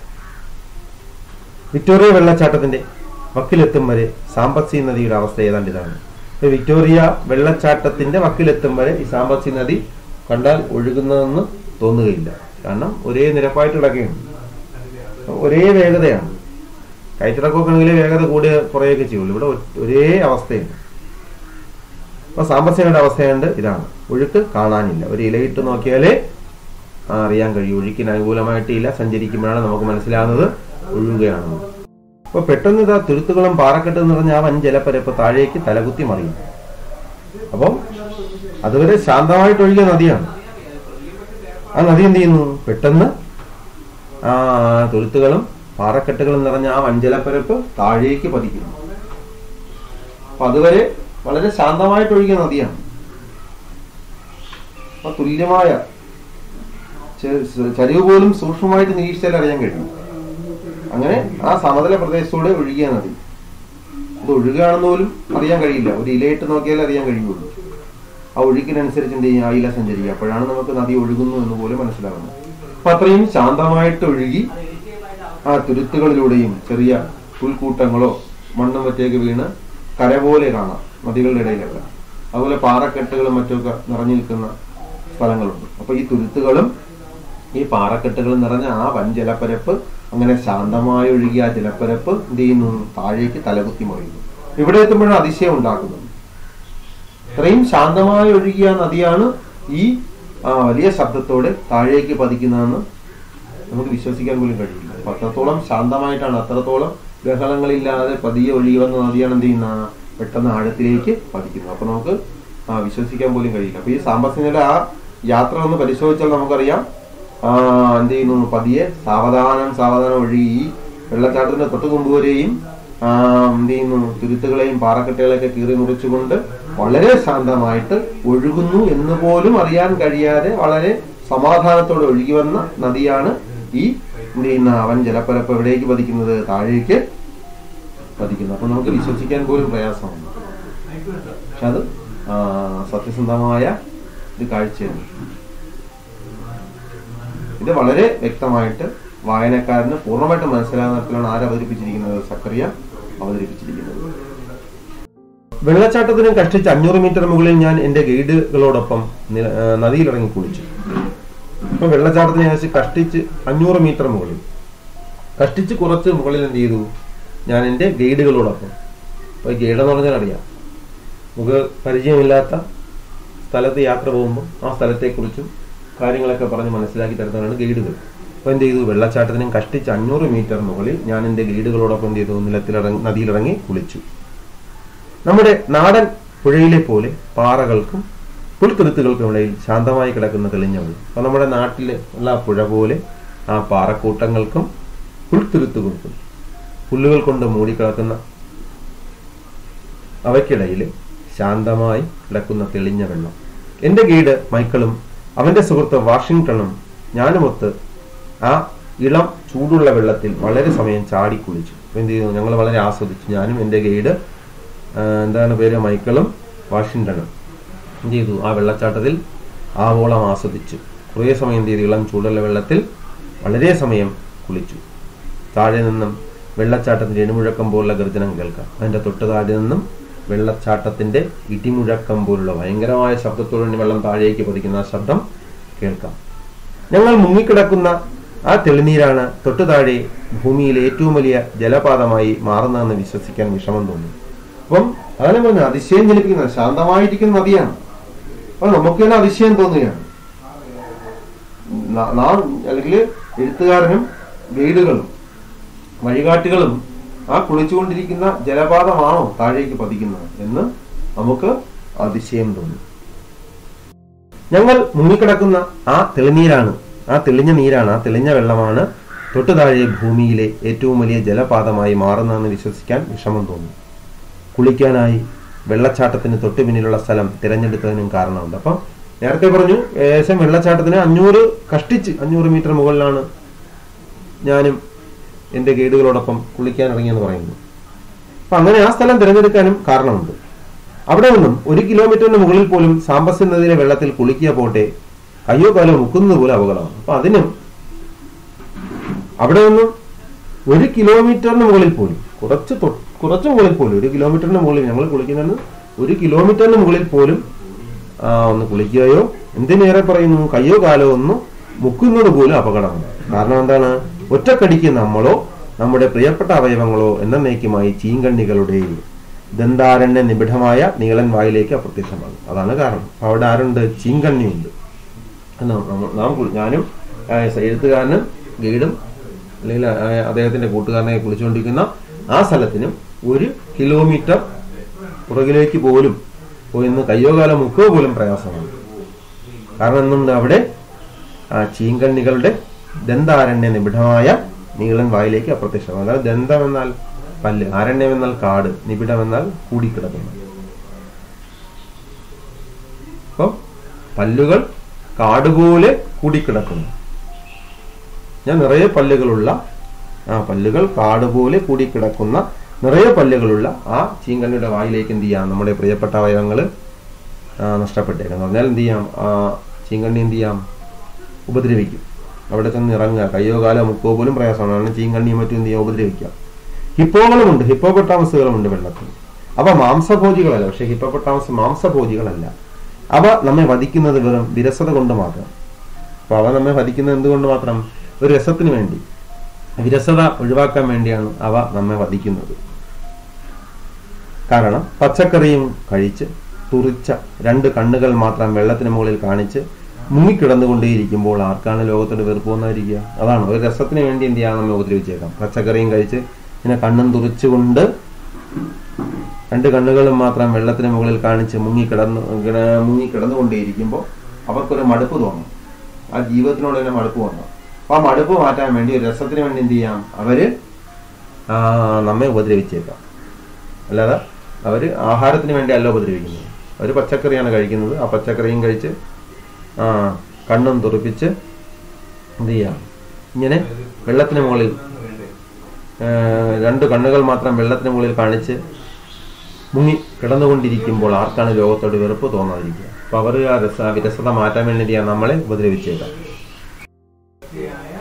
വിക്ടോറിയ വെള്ളച്ചാട്ടത്തിന്റെ വക്കിലെത്തും വരെ സാമ്പസി നദിയുടെ അവസ്ഥ ഏതാണ്ട് ഇതാണ് ഇപ്പൊ വിക്ടോറിയ വെള്ളച്ചാട്ടത്തിന്റെ വക്കിലെത്തും വരെ ഈ സാമ്പസി നദി കണ്ടാൽ ഒഴുകുന്നതെന്ന് തോന്നുകയില്ല കാരണം ഒരേ നിരപ്പായിട്ട് കിടക്കുകയാണ് ഒരേ വേഗതയാണ് കയറ്റിറക്കമൊക്കെ ആണെങ്കിൽ വേഗത കൂടിയ കുറയൊക്കെ ചെയ്യുള്ളൂ ഇവിടെ ഒ- ഒരേ അവസ്ഥയാണ് അപ്പൊ സാമ്പത്തികയുടെ അവസ്ഥയുണ്ട് ഇതാണ് ഒഴുക്ക് കാണാനില്ല ഒരു ഇലയിട്ട് നോക്കിയാലേ ആ, അറിയാൻ കഴിയും ഒഴുക്കിന് അനുകൂലമായിട്ട് ഇല സഞ്ചരിക്കുമ്പോഴാണ് നമുക്ക് മനസ്സിലാകുന്നത് ഒഴുകുകയാണെന്ന് അപ്പൊ പെട്ടെന്ന് ഇതാ തുരുത്തുകളും പാറക്കെട്ട് നിറഞ്ഞ ആ വൻ ജലപ്പരപ്പ് താഴേക്ക് തലകുത്തി മറിയും അപ്പം അതുവരെ ശാന്തമായിട്ട് ഒഴുകിയ നദിയാണ് ആ നദി എന്ത് ചെയ്യുന്നു പെട്ടെന്ന് ആ തുരുത്തുകളും പാറക്കെട്ടുകളും നിറഞ്ഞ ആ വഞ്ചലപ്പരപ്പ് താഴേക്ക് പതിക്കുന്നു അപ്പൊ അതുവരെ വളരെ ശാന്തമായിട്ട് ഒഴുകിയ നദിയാണ് അപ്പൊ തുല്യമായ ചെ- സ- ചരിവ് പോലും സൂക്ഷ്മമായിട്ട് നിരീക്ഷിച്ചാൽ അറിയാൻ കഴിയും അങ്ങനെ ആ സമതല പ്രദേശത്തൂടെ ഒഴുകിയ നദി ഇത് ഒഴുകുകയാണെന്ന് പോലും അറിയാൻ കഴിയില്ല ഒരു ഇലയിട്ട് നോക്കിയാലേ അറിയാൻ കഴിയുള്ളൂ ആ ഒഴുക്കിനനുസരിച്ച് എന്ത് ചെയ്യും ആ ഇല സഞ്ചരിക്കുക അപ്പോഴാണ് നമുക്ക് നദി ഒഴുകുന്നു എന്ന് പോലും മനസ്സിലാകുന്നത് അപ്പൊ അത്രയും ശാന്തമായിട്ട് ഒഴുകി ആ തുരുത്തുകളിലൂടെയും ചെറിയ പുൽക്കൂട്ടങ്ങളോ മണ്ണും മറ്റേക്ക് വീണ് കര പോലെ കാണാം നദികളുടെ ഇടയിലൊക്കെ അതുപോലെ പാറക്കെട്ടുകളും മറ്റുമൊക്കെ നിറഞ്ഞു നിൽക്കുന്ന സ്ഥലങ്ങളുണ്ട് അപ്പൊ ഈ തുരുത്തുകളും ഈ പാറക്കെട്ടുകളും നിറഞ്ഞ ആ വൻ ജലപ്പരപ്പ് അങ്ങനെ ശാന്തമായി ഒഴുകിയ ആ ജലപ്പരപ്പ് എന്ത് ചെയ്യുന്നു താഴേക്ക് തലകുത്തി മറിയുന്നു ഇവിടെ എത്തുമ്പോഴാണ് അതിശയം ഉണ്ടാക്കുന്നത് ഇത്രയും ശാന്തമായി ഒഴുകിയ നദിയാണ് ഈ ആ, വലിയ ശബ്ദത്തോടെ താഴേക്ക് പതിക്കുന്നതെന്ന് നമുക്ക് വിശ്വസിക്കാൻ പോലും കഴിയില്ല അപ്പൊ അത്രത്തോളം ശാന്തമായിട്ടാണ് അത്രത്തോളം ബഹളങ്ങളില്ലാതെ പതിയെ ഒഴുകി വന്ന നദിയാണ് എന്ത് ചെയ്യുന്ന പെട്ടെന്ന് ആഴത്തിലേക്ക് പതിക്കുന്നത് അപ്പൊ നമുക്ക് ആ, വിശ്വസിക്കാൻ പോലും കഴിയില്ല അപ്പൊ ഈ സാമ്പത്തികയുടെ ആ യാത്ര ഒന്ന് പരിശോധിച്ചാൽ നമുക്കറിയാം ആ, എന്ത് ചെയ്യുന്നു പതിയെ സാവധാനം സാവധാനം ഒഴുകി ഈ വെള്ളച്ചാട്ടത്തിന്റെ തൊട്ട് മുമ്പ് വരെയും ആ, എന്ത് ചെയ്യുന്നു തുരുത്തുകളെയും പാറക്കെട്ടുകളെയൊക്കെ കീറി മുറിച്ചുകൊണ്ട് വളരെ ശാന്തമായിട്ട് ഒഴുകുന്നു എന്ന് പോലും അറിയാൻ കഴിയാതെ വളരെ സമാധാനത്തോടെ ഒഴുകി വന്ന നദിയാണ് ഈ എന്ത് ചെയ്യുന്ന അവൻ ജലപ്പരപ്പ് എവിടേക്ക് പതിക്കുന്നത് താഴേക്ക് പതിക്കുന്നത് അപ്പൊ നമുക്ക് വിശ്വസിക്കാൻ പോലും പ്രയാസമാണ് പക്ഷെ അത് ആ, സത്യസന്ധമായ ഒരു കാഴ്ചയാണ് ഇത് വളരെ വ്യക്തമായിട്ട് വായനക്കാരന് പൂർണ്ണമായിട്ട് മനസ്സിലാകുന്ന തരത്തിലാണ് ആര് അവതരിപ്പിച്ചിരിക്കുന്നത് സക്കറിയ അവതരിപ്പിച്ചിരിക്കുന്നത് വെള്ളച്ചാട്ടത്തിന് കഷ്ടിച്ച് അഞ്ഞൂറ് മീറ്റർ മുകളിൽ ഞാൻ എന്റെ ഗൈഡുകളോടൊപ്പം നില- ആ, നദിയിലിറങ്ങി കുളിച്ചു അപ്പൊ വെള്ളച്ചാട്ടത്തിന് ഏകദേശം കഷ്ടിച്ച് അഞ്ഞൂറ് മീറ്റർ മുകളിൽ കഷ്ടിച്ച് കുറച്ച് മുകളിൽ എന്ത് ചെയ്തു ഞാൻ എന്റെ ഗൈഡുകളോടൊപ്പം അപ്പൊ ഗൈഡ് എന്ന് പറഞ്ഞാൽ അറിയാം നമുക്ക് പരിചയമില്ലാത്ത സ്ഥലത്ത് യാത്ര പോകുമ്പോൾ ആ സ്ഥലത്തെക്കുറിച്ചും കാര്യങ്ങളൊക്കെ പറഞ്ഞ് മനസ്സിലാക്കി തരുന്നവരാണ് ഗൈഡുകൾ അപ്പോൾ എന്ത് ചെയ്തു വെള്ളച്ചാട്ടത്തിനും കഷ്ടിച്ച് അഞ്ഞൂറ് മീറ്റർ മുകളിൽ ഞാൻ എൻ്റെ ഗൈഡുകളോടൊപ്പം എന്ത് ചെയ്തു നിലത്തിലിറങ്ങി നദിയിലിറങ്ങി കുളിച്ചു നമ്മുടെ നാടൻ പുഴയിലെ പോലെ പാറകൾക്കും പുൽത്തുരുത്തുകൾക്കും ഇടയിൽ ശാന്തമായി കിടക്കുന്ന തെളിഞ്ഞ വെള്ളം അപ്പൊ നമ്മുടെ നാട്ടിലെ ഉള്ള ആ പുഴ പോലെ ആ പാറക്കൂട്ടങ്ങൾക്കും പുൽത്തുരുത്തുകൾക്കും പുല്ലുകൾ കൊണ്ട് മൂടിക്കിടക്കുന്ന അവയ്ക്കിടയിൽ ശാന്തമായി കിടക്കുന്ന തെളിഞ്ഞ വെള്ളം എന്റെ ഗൈഡ് മൈക്കിളും അവന്റെ സുഹൃത്ത് വാഷിങ്ടണും ഞാനുമൊത്ത് ആ ഇളം ചൂടുള്ള വെള്ളത്തിൽ വളരെ സമയം ചാടി കുളിച്ചു അപ്പൊ എന്ത് ചെയ്തു ഞങ്ങൾ വളരെ ആസ്വദിച്ചു ഞാനും എന്റെ ഗൈഡ് ആ, എന്താണ് പേര് മൈക്കിളും വാഷിങ്ടണും എന്ത് ചെയ്തു ആ വെള്ളച്ചാട്ടത്തിൽ ആവോളം ആസ്വദിച്ചു കുറേ സമയം എന്ത് ചെയ്തു ഇളം ചൂടുള്ള വെള്ളത്തിൽ വളരെ സമയം കുളിച്ചു താഴെ നിന്നും വെള്ളച്ചാട്ടത്തിന്റെ ഇടിമുഴക്കം പോലുള്ള ഗർജനം കേൾക്കാം അതിന്റെ തൊട്ട് താഴെ നിന്നും വെള്ളച്ചാട്ടത്തിന്റെ ഇടിമുഴക്കം പോലുള്ള ഭയങ്കരമായ ശബ്ദത്തോടെ വെള്ളം താഴേക്ക് പതിക്കുന്ന ആ ശബ്ദം കേൾക്കാം ഞങ്ങൾ മുങ്ങിക്കിടക്കുന്ന ആ തെളിനീരാണ് തൊട്ടു താഴെ ഭൂമിയിലെ ഏറ്റവും വലിയ ജലപാതമായി മാറുന്നതെന്ന് വിശ്വസിക്കാൻ വിഷമം തോന്നി അപ്പം അതാണ് പറഞ്ഞത് അതിശയം ജനിപ്പിക്കുന്നത് ശാന്തമായിരിക്കുന്ന നദിയാണ് അപ്പൊ നമുക്ക് തന്നെ അതിശയം തോന്നുകയാണ് ന- നാം അല്ലെങ്കിൽ എഴുത്തുകാരനും ഗൈഡുകളും വഴികാട്ടികളും ആ കുളിച്ചുകൊണ്ടിരിക്കുന്ന ജലപാതമാണോ താഴേക്ക് പതിക്കുന്നത് എന്ന് നമുക്ക് അതിശയം തോന്നി ഞങ്ങൾ മുങ്ങിക്കിടക്കുന്ന ആ തെളിനീരാണ് ആ തെളിഞ്ഞ നീരാണ് ആ തെളിഞ്ഞ വെള്ളമാണ് തൊട്ടു താഴെ ഭൂമിയിലെ ഏറ്റവും വലിയ ജലപാതമായി മാറുന്നതെന്ന് വിശ്വസിക്കാൻ വിഷമം തോന്നി കുളിക്കാനായി വെള്ളച്ചാട്ടത്തിന് തൊട്ടു പിന്നിലുള്ള സ്ഥലം തിരഞ്ഞെടുത്തതിനും കാരണമുണ്ട് അപ്പം നേരത്തെ പറഞ്ഞു ഏകദേശം വെള്ളച്ചാട്ടത്തിന് അഞ്ഞൂറ് കഷ്ടിച്ച് അഞ്ഞൂറ് മീറ്റർ മുകളിലാണ് ഞാനും എൻ്റെ ഗൈഡുകളോടൊപ്പം കുളിക്കാൻ ഇറങ്ങിയെന്ന് പറയുന്നു അപ്പൊ അങ്ങനെ ആ സ്ഥലം തിരഞ്ഞെടുക്കാനും കാരണമുണ്ട് അവിടെ നിന്നും ഒരു കിലോമീറ്ററിന് മുകളിൽ പോലും സാമ്പസി നദിയിലെ വെള്ളത്തിൽ കുളിക്കുക പോട്ടെ കയ്യോ കാലോ മുക്കുന്നത് പോലെ അപകടമാണ് അപ്പൊ അതിനും അവിടെ നിന്നും ഒരു കിലോമീറ്ററിന് മുകളിൽ പോലും കുറച്ച് തൊ- കുറച്ച് മുകളിൽ പോലും ഒരു കിലോമീറ്ററിന് മുകളിൽ ഞങ്ങൾ കുളിക്കുന്നതിന് ഒരു കിലോമീറ്ററിന് മുകളിൽ പോലും ആ, ഒന്ന് കുളിക്കുകയോ എന്തിനേറെ പറയുന്നു കയ്യോ കാലോ ഒന്ന് മുക്കുന്നത് പോലും അപകടമാണ് കാരണം എന്താണ് ഒറ്റക്കടിക്ക് നമ്മളോ നമ്മുടെ പ്രിയപ്പെട്ട അവയവങ്ങളോ എന്നേക്കുമായി ചീങ്കണ്ണികളുടെ ദന്താരണ്യ നിബിഡമായ നീളൻ വായിലേക്ക് അപ്രത്യക്ഷമാകും അതാണ് കാരണം അപ്പൊ അവിടെ ആരുണ്ട് ചീങ്കണ്ണിയുണ്ട് എന്നാ നമ്മ- നാം കുളി- ഞാനും ആ, എഴുത്തുകാരനും ഗൈഡും അല്ലെങ്കിൽ ആ, അദ്ദേഹത്തിന്റെ കൂട്ടുകാരനെ കുളിച്ചുകൊണ്ടിരിക്കുന്ന ആ സ്ഥലത്തിനും ഒരു കിലോമീറ്റർ പുറകിലേക്ക് പോലും പോയി നിന്ന് കയ്യോ കാലോ മുക്കോ പോലും പ്രയാസമാണ് കാരണം എന്തുണ്ട് അവിടെ ആ ചീങ്കണ്ണികളുടെ ദന്താരണ്യ നിബിഡമായ നീളൻ വായിലേക്ക് അപ്രത്യക്ഷമാകും അതായത് ദന്തം എന്നാൽ പല്ല് ആരണ്യം എന്നാൽ കാട് നിബിഡം എന്നാൽ കൂടിക്കിടക്കുന്നു അപ്പം പല്ലുകൾ കാടുപോലെ കൂടിക്കിടക്കുന്നു ഞാൻ നിറയെ പല്ലുകളുള്ള ആ പല്ലുകൾ കാടുപോലെ കൂടിക്കിടക്കുന്ന നിറയെ പല്ലുകളുള്ള ആ ചീങ്കണ്ണിയുടെ വായിലേക്ക് എന്ത് ചെയ്യാം നമ്മുടെ പ്രിയപ്പെട്ട അവയവങ്ങൾ നഷ്ടപ്പെട്ടേക്കാം എന്ന് പറഞ്ഞാൽ എന്ത് ചെയ്യാം ആ ചീങ്കണ്ണി എന്ത് ചെയ്യാം ഉപദ്രവിക്കും അവിടെ ചെന്ന് ഇറങ്ങുക കയ്യോ കാലോ മുക്കോ പോലും പ്രയാസമാണ് കാരണം ചീങ്കണ്ണിയും മറ്റും എന്ത് ചെയ്യാം ഉപദ്രവിക്കാം ഹിപ്പോകളുമുണ്ട് ഹിപ്പോപ്പൊട്ടാമസുകളുമുണ്ട് വെള്ളത്തിൽ അവ മാംസഭോജികളല്ല പക്ഷെ ഹിപ്പോപ്പൊട്ടാമസ് മാംസഭോജികളല്ല അവ നമ്മെ വധിക്കുന്നത് വെറും വിരസത കൊണ്ട് മാത്രം അപ്പൊ അവ നമ്മെ വധിക്കുന്നത് എന്തുകൊണ്ട് മാത്രം ഒരു രസത്തിന് വേണ്ടി വിരസത ഒഴിവാക്കാൻ വേണ്ടിയാണ് അവ നമ്മെ വധിക്കുന്നത് കാരണം പച്ചക്കറിയും കഴിച്ച് തുറിച്ച രണ്ട് കണ്ണുകൾ മാത്രം വെള്ളത്തിന് മുകളിൽ കാണിച്ച് മുങ്ങിക്കിടന്നുകൊണ്ടേയിരിക്കുമ്പോൾ ആർക്കാണ് ലോകത്തോട് വെറുപ്പ് വന്നായിരിക്കുക അതാണ് ഒരു രസത്തിന് വേണ്ടി എന്ത് ചെയ്യാൻ നമ്മെ ഉപദ്രവിച്ചേക്കാം പച്ചക്കറിയും കഴിച്ച് ഇങ്ങനെ കണ്ണും തുറിച്ചുകൊണ്ട് രണ്ട് കണ്ണുകളും മാത്രം വെള്ളത്തിന് മുകളിൽ കാണിച്ച് മുങ്ങിക്കിടന്ന് കിട- മുങ്ങിക്കിടന്നുകൊണ്ടേയിരിക്കുമ്പോൾ അവർക്കൊരു മടുപ്പ് തോന്നും ആ ജീവിതത്തിനോട് തന്നെ മടുപ്പ് തോന്നും അപ്പൊ ആ മടുപ്പ് മാറ്റാൻ വേണ്ടി ഒരു രസത്തിന് വേണ്ടി എന്ത് ചെയ്യാം അവര് ആ, നമ്മെ ഉപദ്രവിച്ചേക്കാം അല്ലാതെ അവര് ആഹാരത്തിന് വേണ്ടി അല്ല ഉപദ്രവിക്കുന്നത് അവര് പച്ചക്കറിയാണ് കഴിക്കുന്നത് ആ പച്ചക്കറിയും കഴിച്ച് ആ കണ്ണും തുറപ്പിച്ച് എന്ത് ചെയ്യാം ഇങ്ങനെ വെള്ളത്തിന് മുകളിൽ ആ, രണ്ട് കണ്ണുകൾ മാത്രം വെള്ളത്തിന് മുകളിൽ കാണിച്ച് മുങ്ങി കിടന്നുകൊണ്ടിരിക്കുമ്പോൾ ആർക്കാണ് ലോകത്തോട് വെറുപ്പ് തോന്നാതിരിക്കുക അപ്പൊ അവർ ആ രസ വിരസത മാറ്റാൻ വേണ്ടി എന്ത് ചെയ്യാം നമ്മളെ ഉപദ്രവിച്ചേക്കാം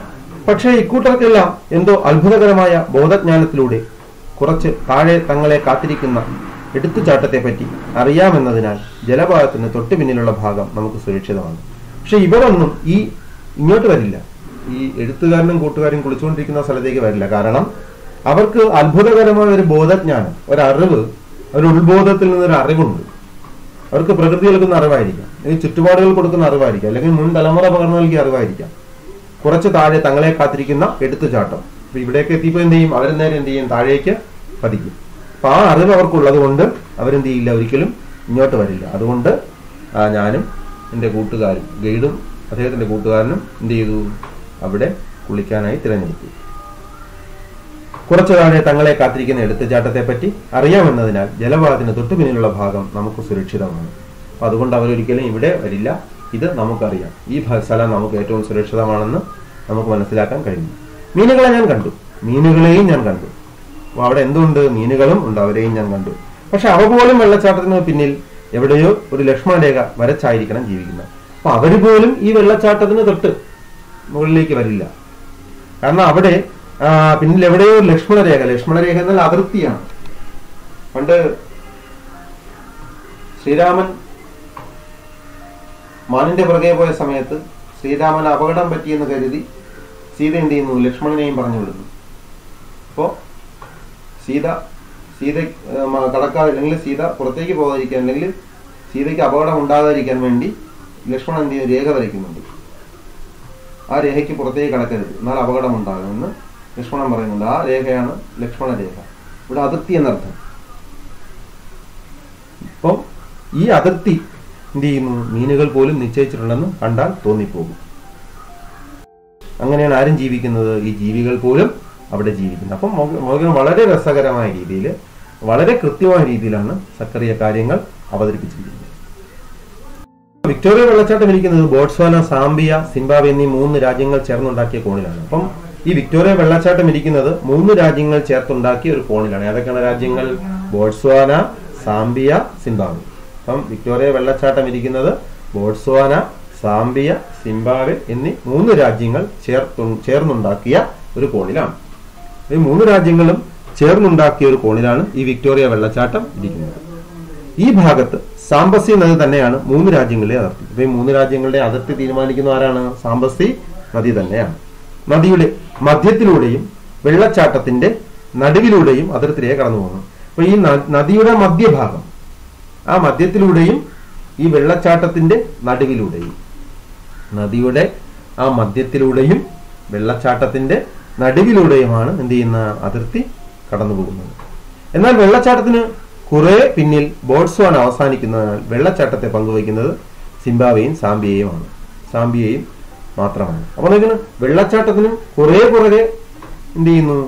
പക്ഷേ ഇക്കൂട്ടർക്കെല്ലാം എന്തോ അത്ഭുതകരമായ ബോധജ്ഞാനത്തിലൂടെ കുറച്ച് താഴെ തങ്ങളെ കാത്തിരിക്കുന്ന എടുത്തുചാട്ടത്തെപ്പറ്റി അറിയാമെന്നതിനാൽ ജലപാതത്തിന് തൊട്ടു പിന്നിലുള്ള ഭാഗം നമുക്ക് സുരക്ഷിതമാണ് പക്ഷെ ഇവരൊന്നും ഈ ഇങ്ങോട്ട് വരില്ല ഈ എഴുത്തുകാരനും കൂട്ടുകാരും കുളിച്ചുകൊണ്ടിരിക്കുന്ന സ്ഥലത്തേക്ക് വരില്ല കാരണം അവർക്ക് അത്ഭുതകരമായ ഒരു ബോധജ്ഞാനം ഒരറിവ് ഒരു ഉത്ബോധത്തിൽ നിന്നൊരു അറിവുണ്ട് അവർക്ക് പ്രകൃതി നൽകുന്ന അറിവായിരിക്കാം അല്ലെങ്കിൽ ചുറ്റുപാടുകൾ കൊടുക്കുന്ന അറിവായിരിക്കാം അല്ലെങ്കിൽ മുൻ തലമുറ പകർന്നു നൽകിയ അറിവായിരിക്കാം കുറച്ച് താഴെ തങ്ങളെ കാത്തിരിക്കുന്ന എടുത്തുചാട്ടം അപ്പൊ ഇവിടേക്ക് എത്തിയപ്പോൾ എന്ത് ചെയ്യും അവരെന്നേരം എന്ത് ചെയ്യും താഴേക്ക് പതിക്കും അപ്പൊ ആ അറിവ് അവർക്കുള്ളത് കൊണ്ട് അവരെന്ത് ചെയ്യില്ല ഒരിക്കലും ഇങ്ങോട്ട് വരില്ല അതുകൊണ്ട് ആ, ഞാനും എൻ്റെ കൂട്ടുകാരും ഗൈഡും അദ്ദേഹത്തിന്റെ കൂട്ടുകാരനും എന്ത് ചെയ്തു അവിടെ കുളിക്കാനായി തിരഞ്ഞെടുത്തു കുറച്ചു താഴെ തങ്ങളെ കാത്തിരിക്കുന്ന എടുത്തുചാട്ടത്തെ പറ്റി അറിയാമെന്നതിനാൽ ജലപാതത്തിന് തൊട്ടു പിന്നിലുള്ള ഭാഗം നമുക്ക് സുരക്ഷിതമാണ് അപ്പൊ അതുകൊണ്ട് അവരൊരിക്കലും ഇവിടെ വരില്ല ഇത് നമുക്കറിയാം ഈ ഭ- സ്ഥലം നമുക്ക് ഏറ്റവും സുരക്ഷിതമാണെന്ന് നമുക്ക് മനസ്സിലാക്കാൻ കഴിഞ്ഞു മീനുകളെ ഞാൻ കണ്ടു മീനുകളെയും ഞാൻ കണ്ടു അപ്പൊ അവിടെ എന്തുണ്ട് മീനുകളും ഉണ്ട് അവരെയും ഞാൻ കണ്ടു പക്ഷെ അവ പോലും വെള്ളച്ചാട്ടത്തിന് പിന്നിൽ എവിടെയോ ഒരു ലക്ഷ്മണരേഖ വരച്ചായിരിക്കണം ജീവിക്കുന്നത് അപ്പൊ അവര് പോലും ഈ വെള്ളച്ചാട്ടത്തിന് തൊട്ട് മുകളിലേക്ക് വരില്ല കാരണം അവിടെ ആ, പിന്നിൽ എവിടെയോ ഒരു ലക്ഷ്മണരേഖ ലക്ഷ്മണരേഖ എന്നാൽ അതിർത്തിയാണ് പണ്ട് ശ്രീരാമൻ മാനിന്റെ പുറകെ പോയ സമയത്ത് ശ്രീരാമൻ അപകടം പറ്റിയെന്ന് കരുതി സീത എന്ത് ചെയ്യുന്നു ലക്ഷ്മണനെയും പറഞ്ഞു വിടുന്നു അപ്പോ സീത സീത ആ, മ- കടക്കാതെ അല്ലെങ്കിൽ സീത പുറത്തേക്ക് പോകാതിരിക്കാൻ അല്ലെങ്കിൽ സീതയ്ക്ക് അപകടം ഉണ്ടാകാതിരിക്കാൻ വേണ്ടി ലക്ഷ്മണൻ എന്ത് ചെയ്യുന്നു രേഖ വരയ്ക്കുന്നുണ്ട് ആ രേഖയ്ക്ക് പുറത്തേക്ക് കടക്കരുത് എന്നാൽ അപകടം ഉണ്ടാകുമെന്ന് ലക്ഷ്മണൻ പറയുന്നുണ്ട് ആ രേഖയാണ് ലക്ഷ്മണ രേഖ ഇവിടെ അതിർത്തി എന്നർത്ഥം അപ്പം ഈ അതിർത്തി എന്ത് ചെയ്യുന്നു മീനുകൾ പോലും നിശ്ചയിച്ചിട്ടുണ്ടെന്ന് കണ്ടാൽ തോന്നിപ്പോകും അങ്ങനെയാണ് ആരും ജീവിക്കുന്നത് ഈ ജീവികൾ പോലും അവിടെ ജീവിക്കുന്നത് അപ്പം മൗ- മൗലികം വളരെ രസകരമായ രീതിയിൽ വളരെ കൃത്യമായ രീതിയിലാണ് സക്കറിയ കാര്യങ്ങൾ അവതരിപ്പിച്ചിരിക്കുന്നത് വിക്ടോറിയ വെള്ളച്ചാട്ടം ഇരിക്കുന്നത് ബോട്സ്വാന സാംബിയ സിംബാബ്വെ എന്നീ മൂന്ന് രാജ്യങ്ങൾ ചേർന്നുണ്ടാക്കിയ കോണിലാണ് അപ്പം ഈ വിക്ടോറിയ വെള്ളച്ചാട്ടം ഇരിക്കുന്നത് മൂന്ന് രാജ്യങ്ങൾ ചേർത്തുണ്ടാക്കിയ ഒരു കോണിലാണ് ഏതൊക്കെയാണ് രാജ്യങ്ങൾ ബോട്സ്വാന സാംബിയ സിംബാബ്വെ അപ്പം വിക്ടോറിയ വെള്ളച്ചാട്ടം ഇരിക്കുന്നത് ബോട്സ്വാന സാംബിയ സിംബാബ്വെ എന്നീ മൂന്ന് രാജ്യങ്ങൾ ചേർത്തു ചേർന്നുണ്ടാക്കിയ ഒരു കോണിലാണ് ഈ മൂന്ന് രാജ്യങ്ങളും ചേർന്നുണ്ടാക്കിയ ഒരു കോണിലാണ് ഈ വിക്ടോറിയ വെള്ളച്ചാട്ടം ഇരിക്കുന്നത് ഈ ഭാഗത്ത് സാമ്പസി നദി തന്നെയാണ് മൂന്ന് രാജ്യങ്ങളിലെ അതിർത്തി അപ്പൊ ഈ മൂന്ന് രാജ്യങ്ങളുടെ അതിർത്തി തീരുമാനിക്കുന്ന ആരാണ് സാമ്പസി നദി തന്നെയാണ് നദിയുടെ മധ്യത്തിലൂടെയും വെള്ളച്ചാട്ടത്തിന്റെ നടുവിലൂടെയും അതിർത്തി രേഖ കടന്നു പോകുന്നു അപ്പൊ ഈ ന- നദിയുടെ മധ്യഭാഗം ആ മധ്യത്തിലൂടെയും ഈ വെള്ളച്ചാട്ടത്തിന്റെ നടുവിലൂടെയും നദിയുടെ ആ മധ്യത്തിലൂടെയും വെള്ളച്ചാട്ടത്തിന്റെ നടുവിലൂടെയുമാണ് എന്ത് ചെയ്യുന്ന അതിർത്തി കടന്നു പോകുന്നത് എന്നാൽ വെള്ളച്ചാട്ടത്തിന് കുറെ പിന്നിൽ ബോട്സ്വാൻ അവസാനിക്കുന്നതിനാൽ വെള്ളച്ചാട്ടത്തെ പങ്കുവയ്ക്കുന്നത് സിംബാബ്വേയും സാംബിയയുമാണ് സാംബിയയും മാത്രമാണ് അപ്പോൾ നോക്കണം വെള്ളച്ചാട്ടത്തിനും കുറെ പുറകെ എന്ത് ചെയ്യുന്നു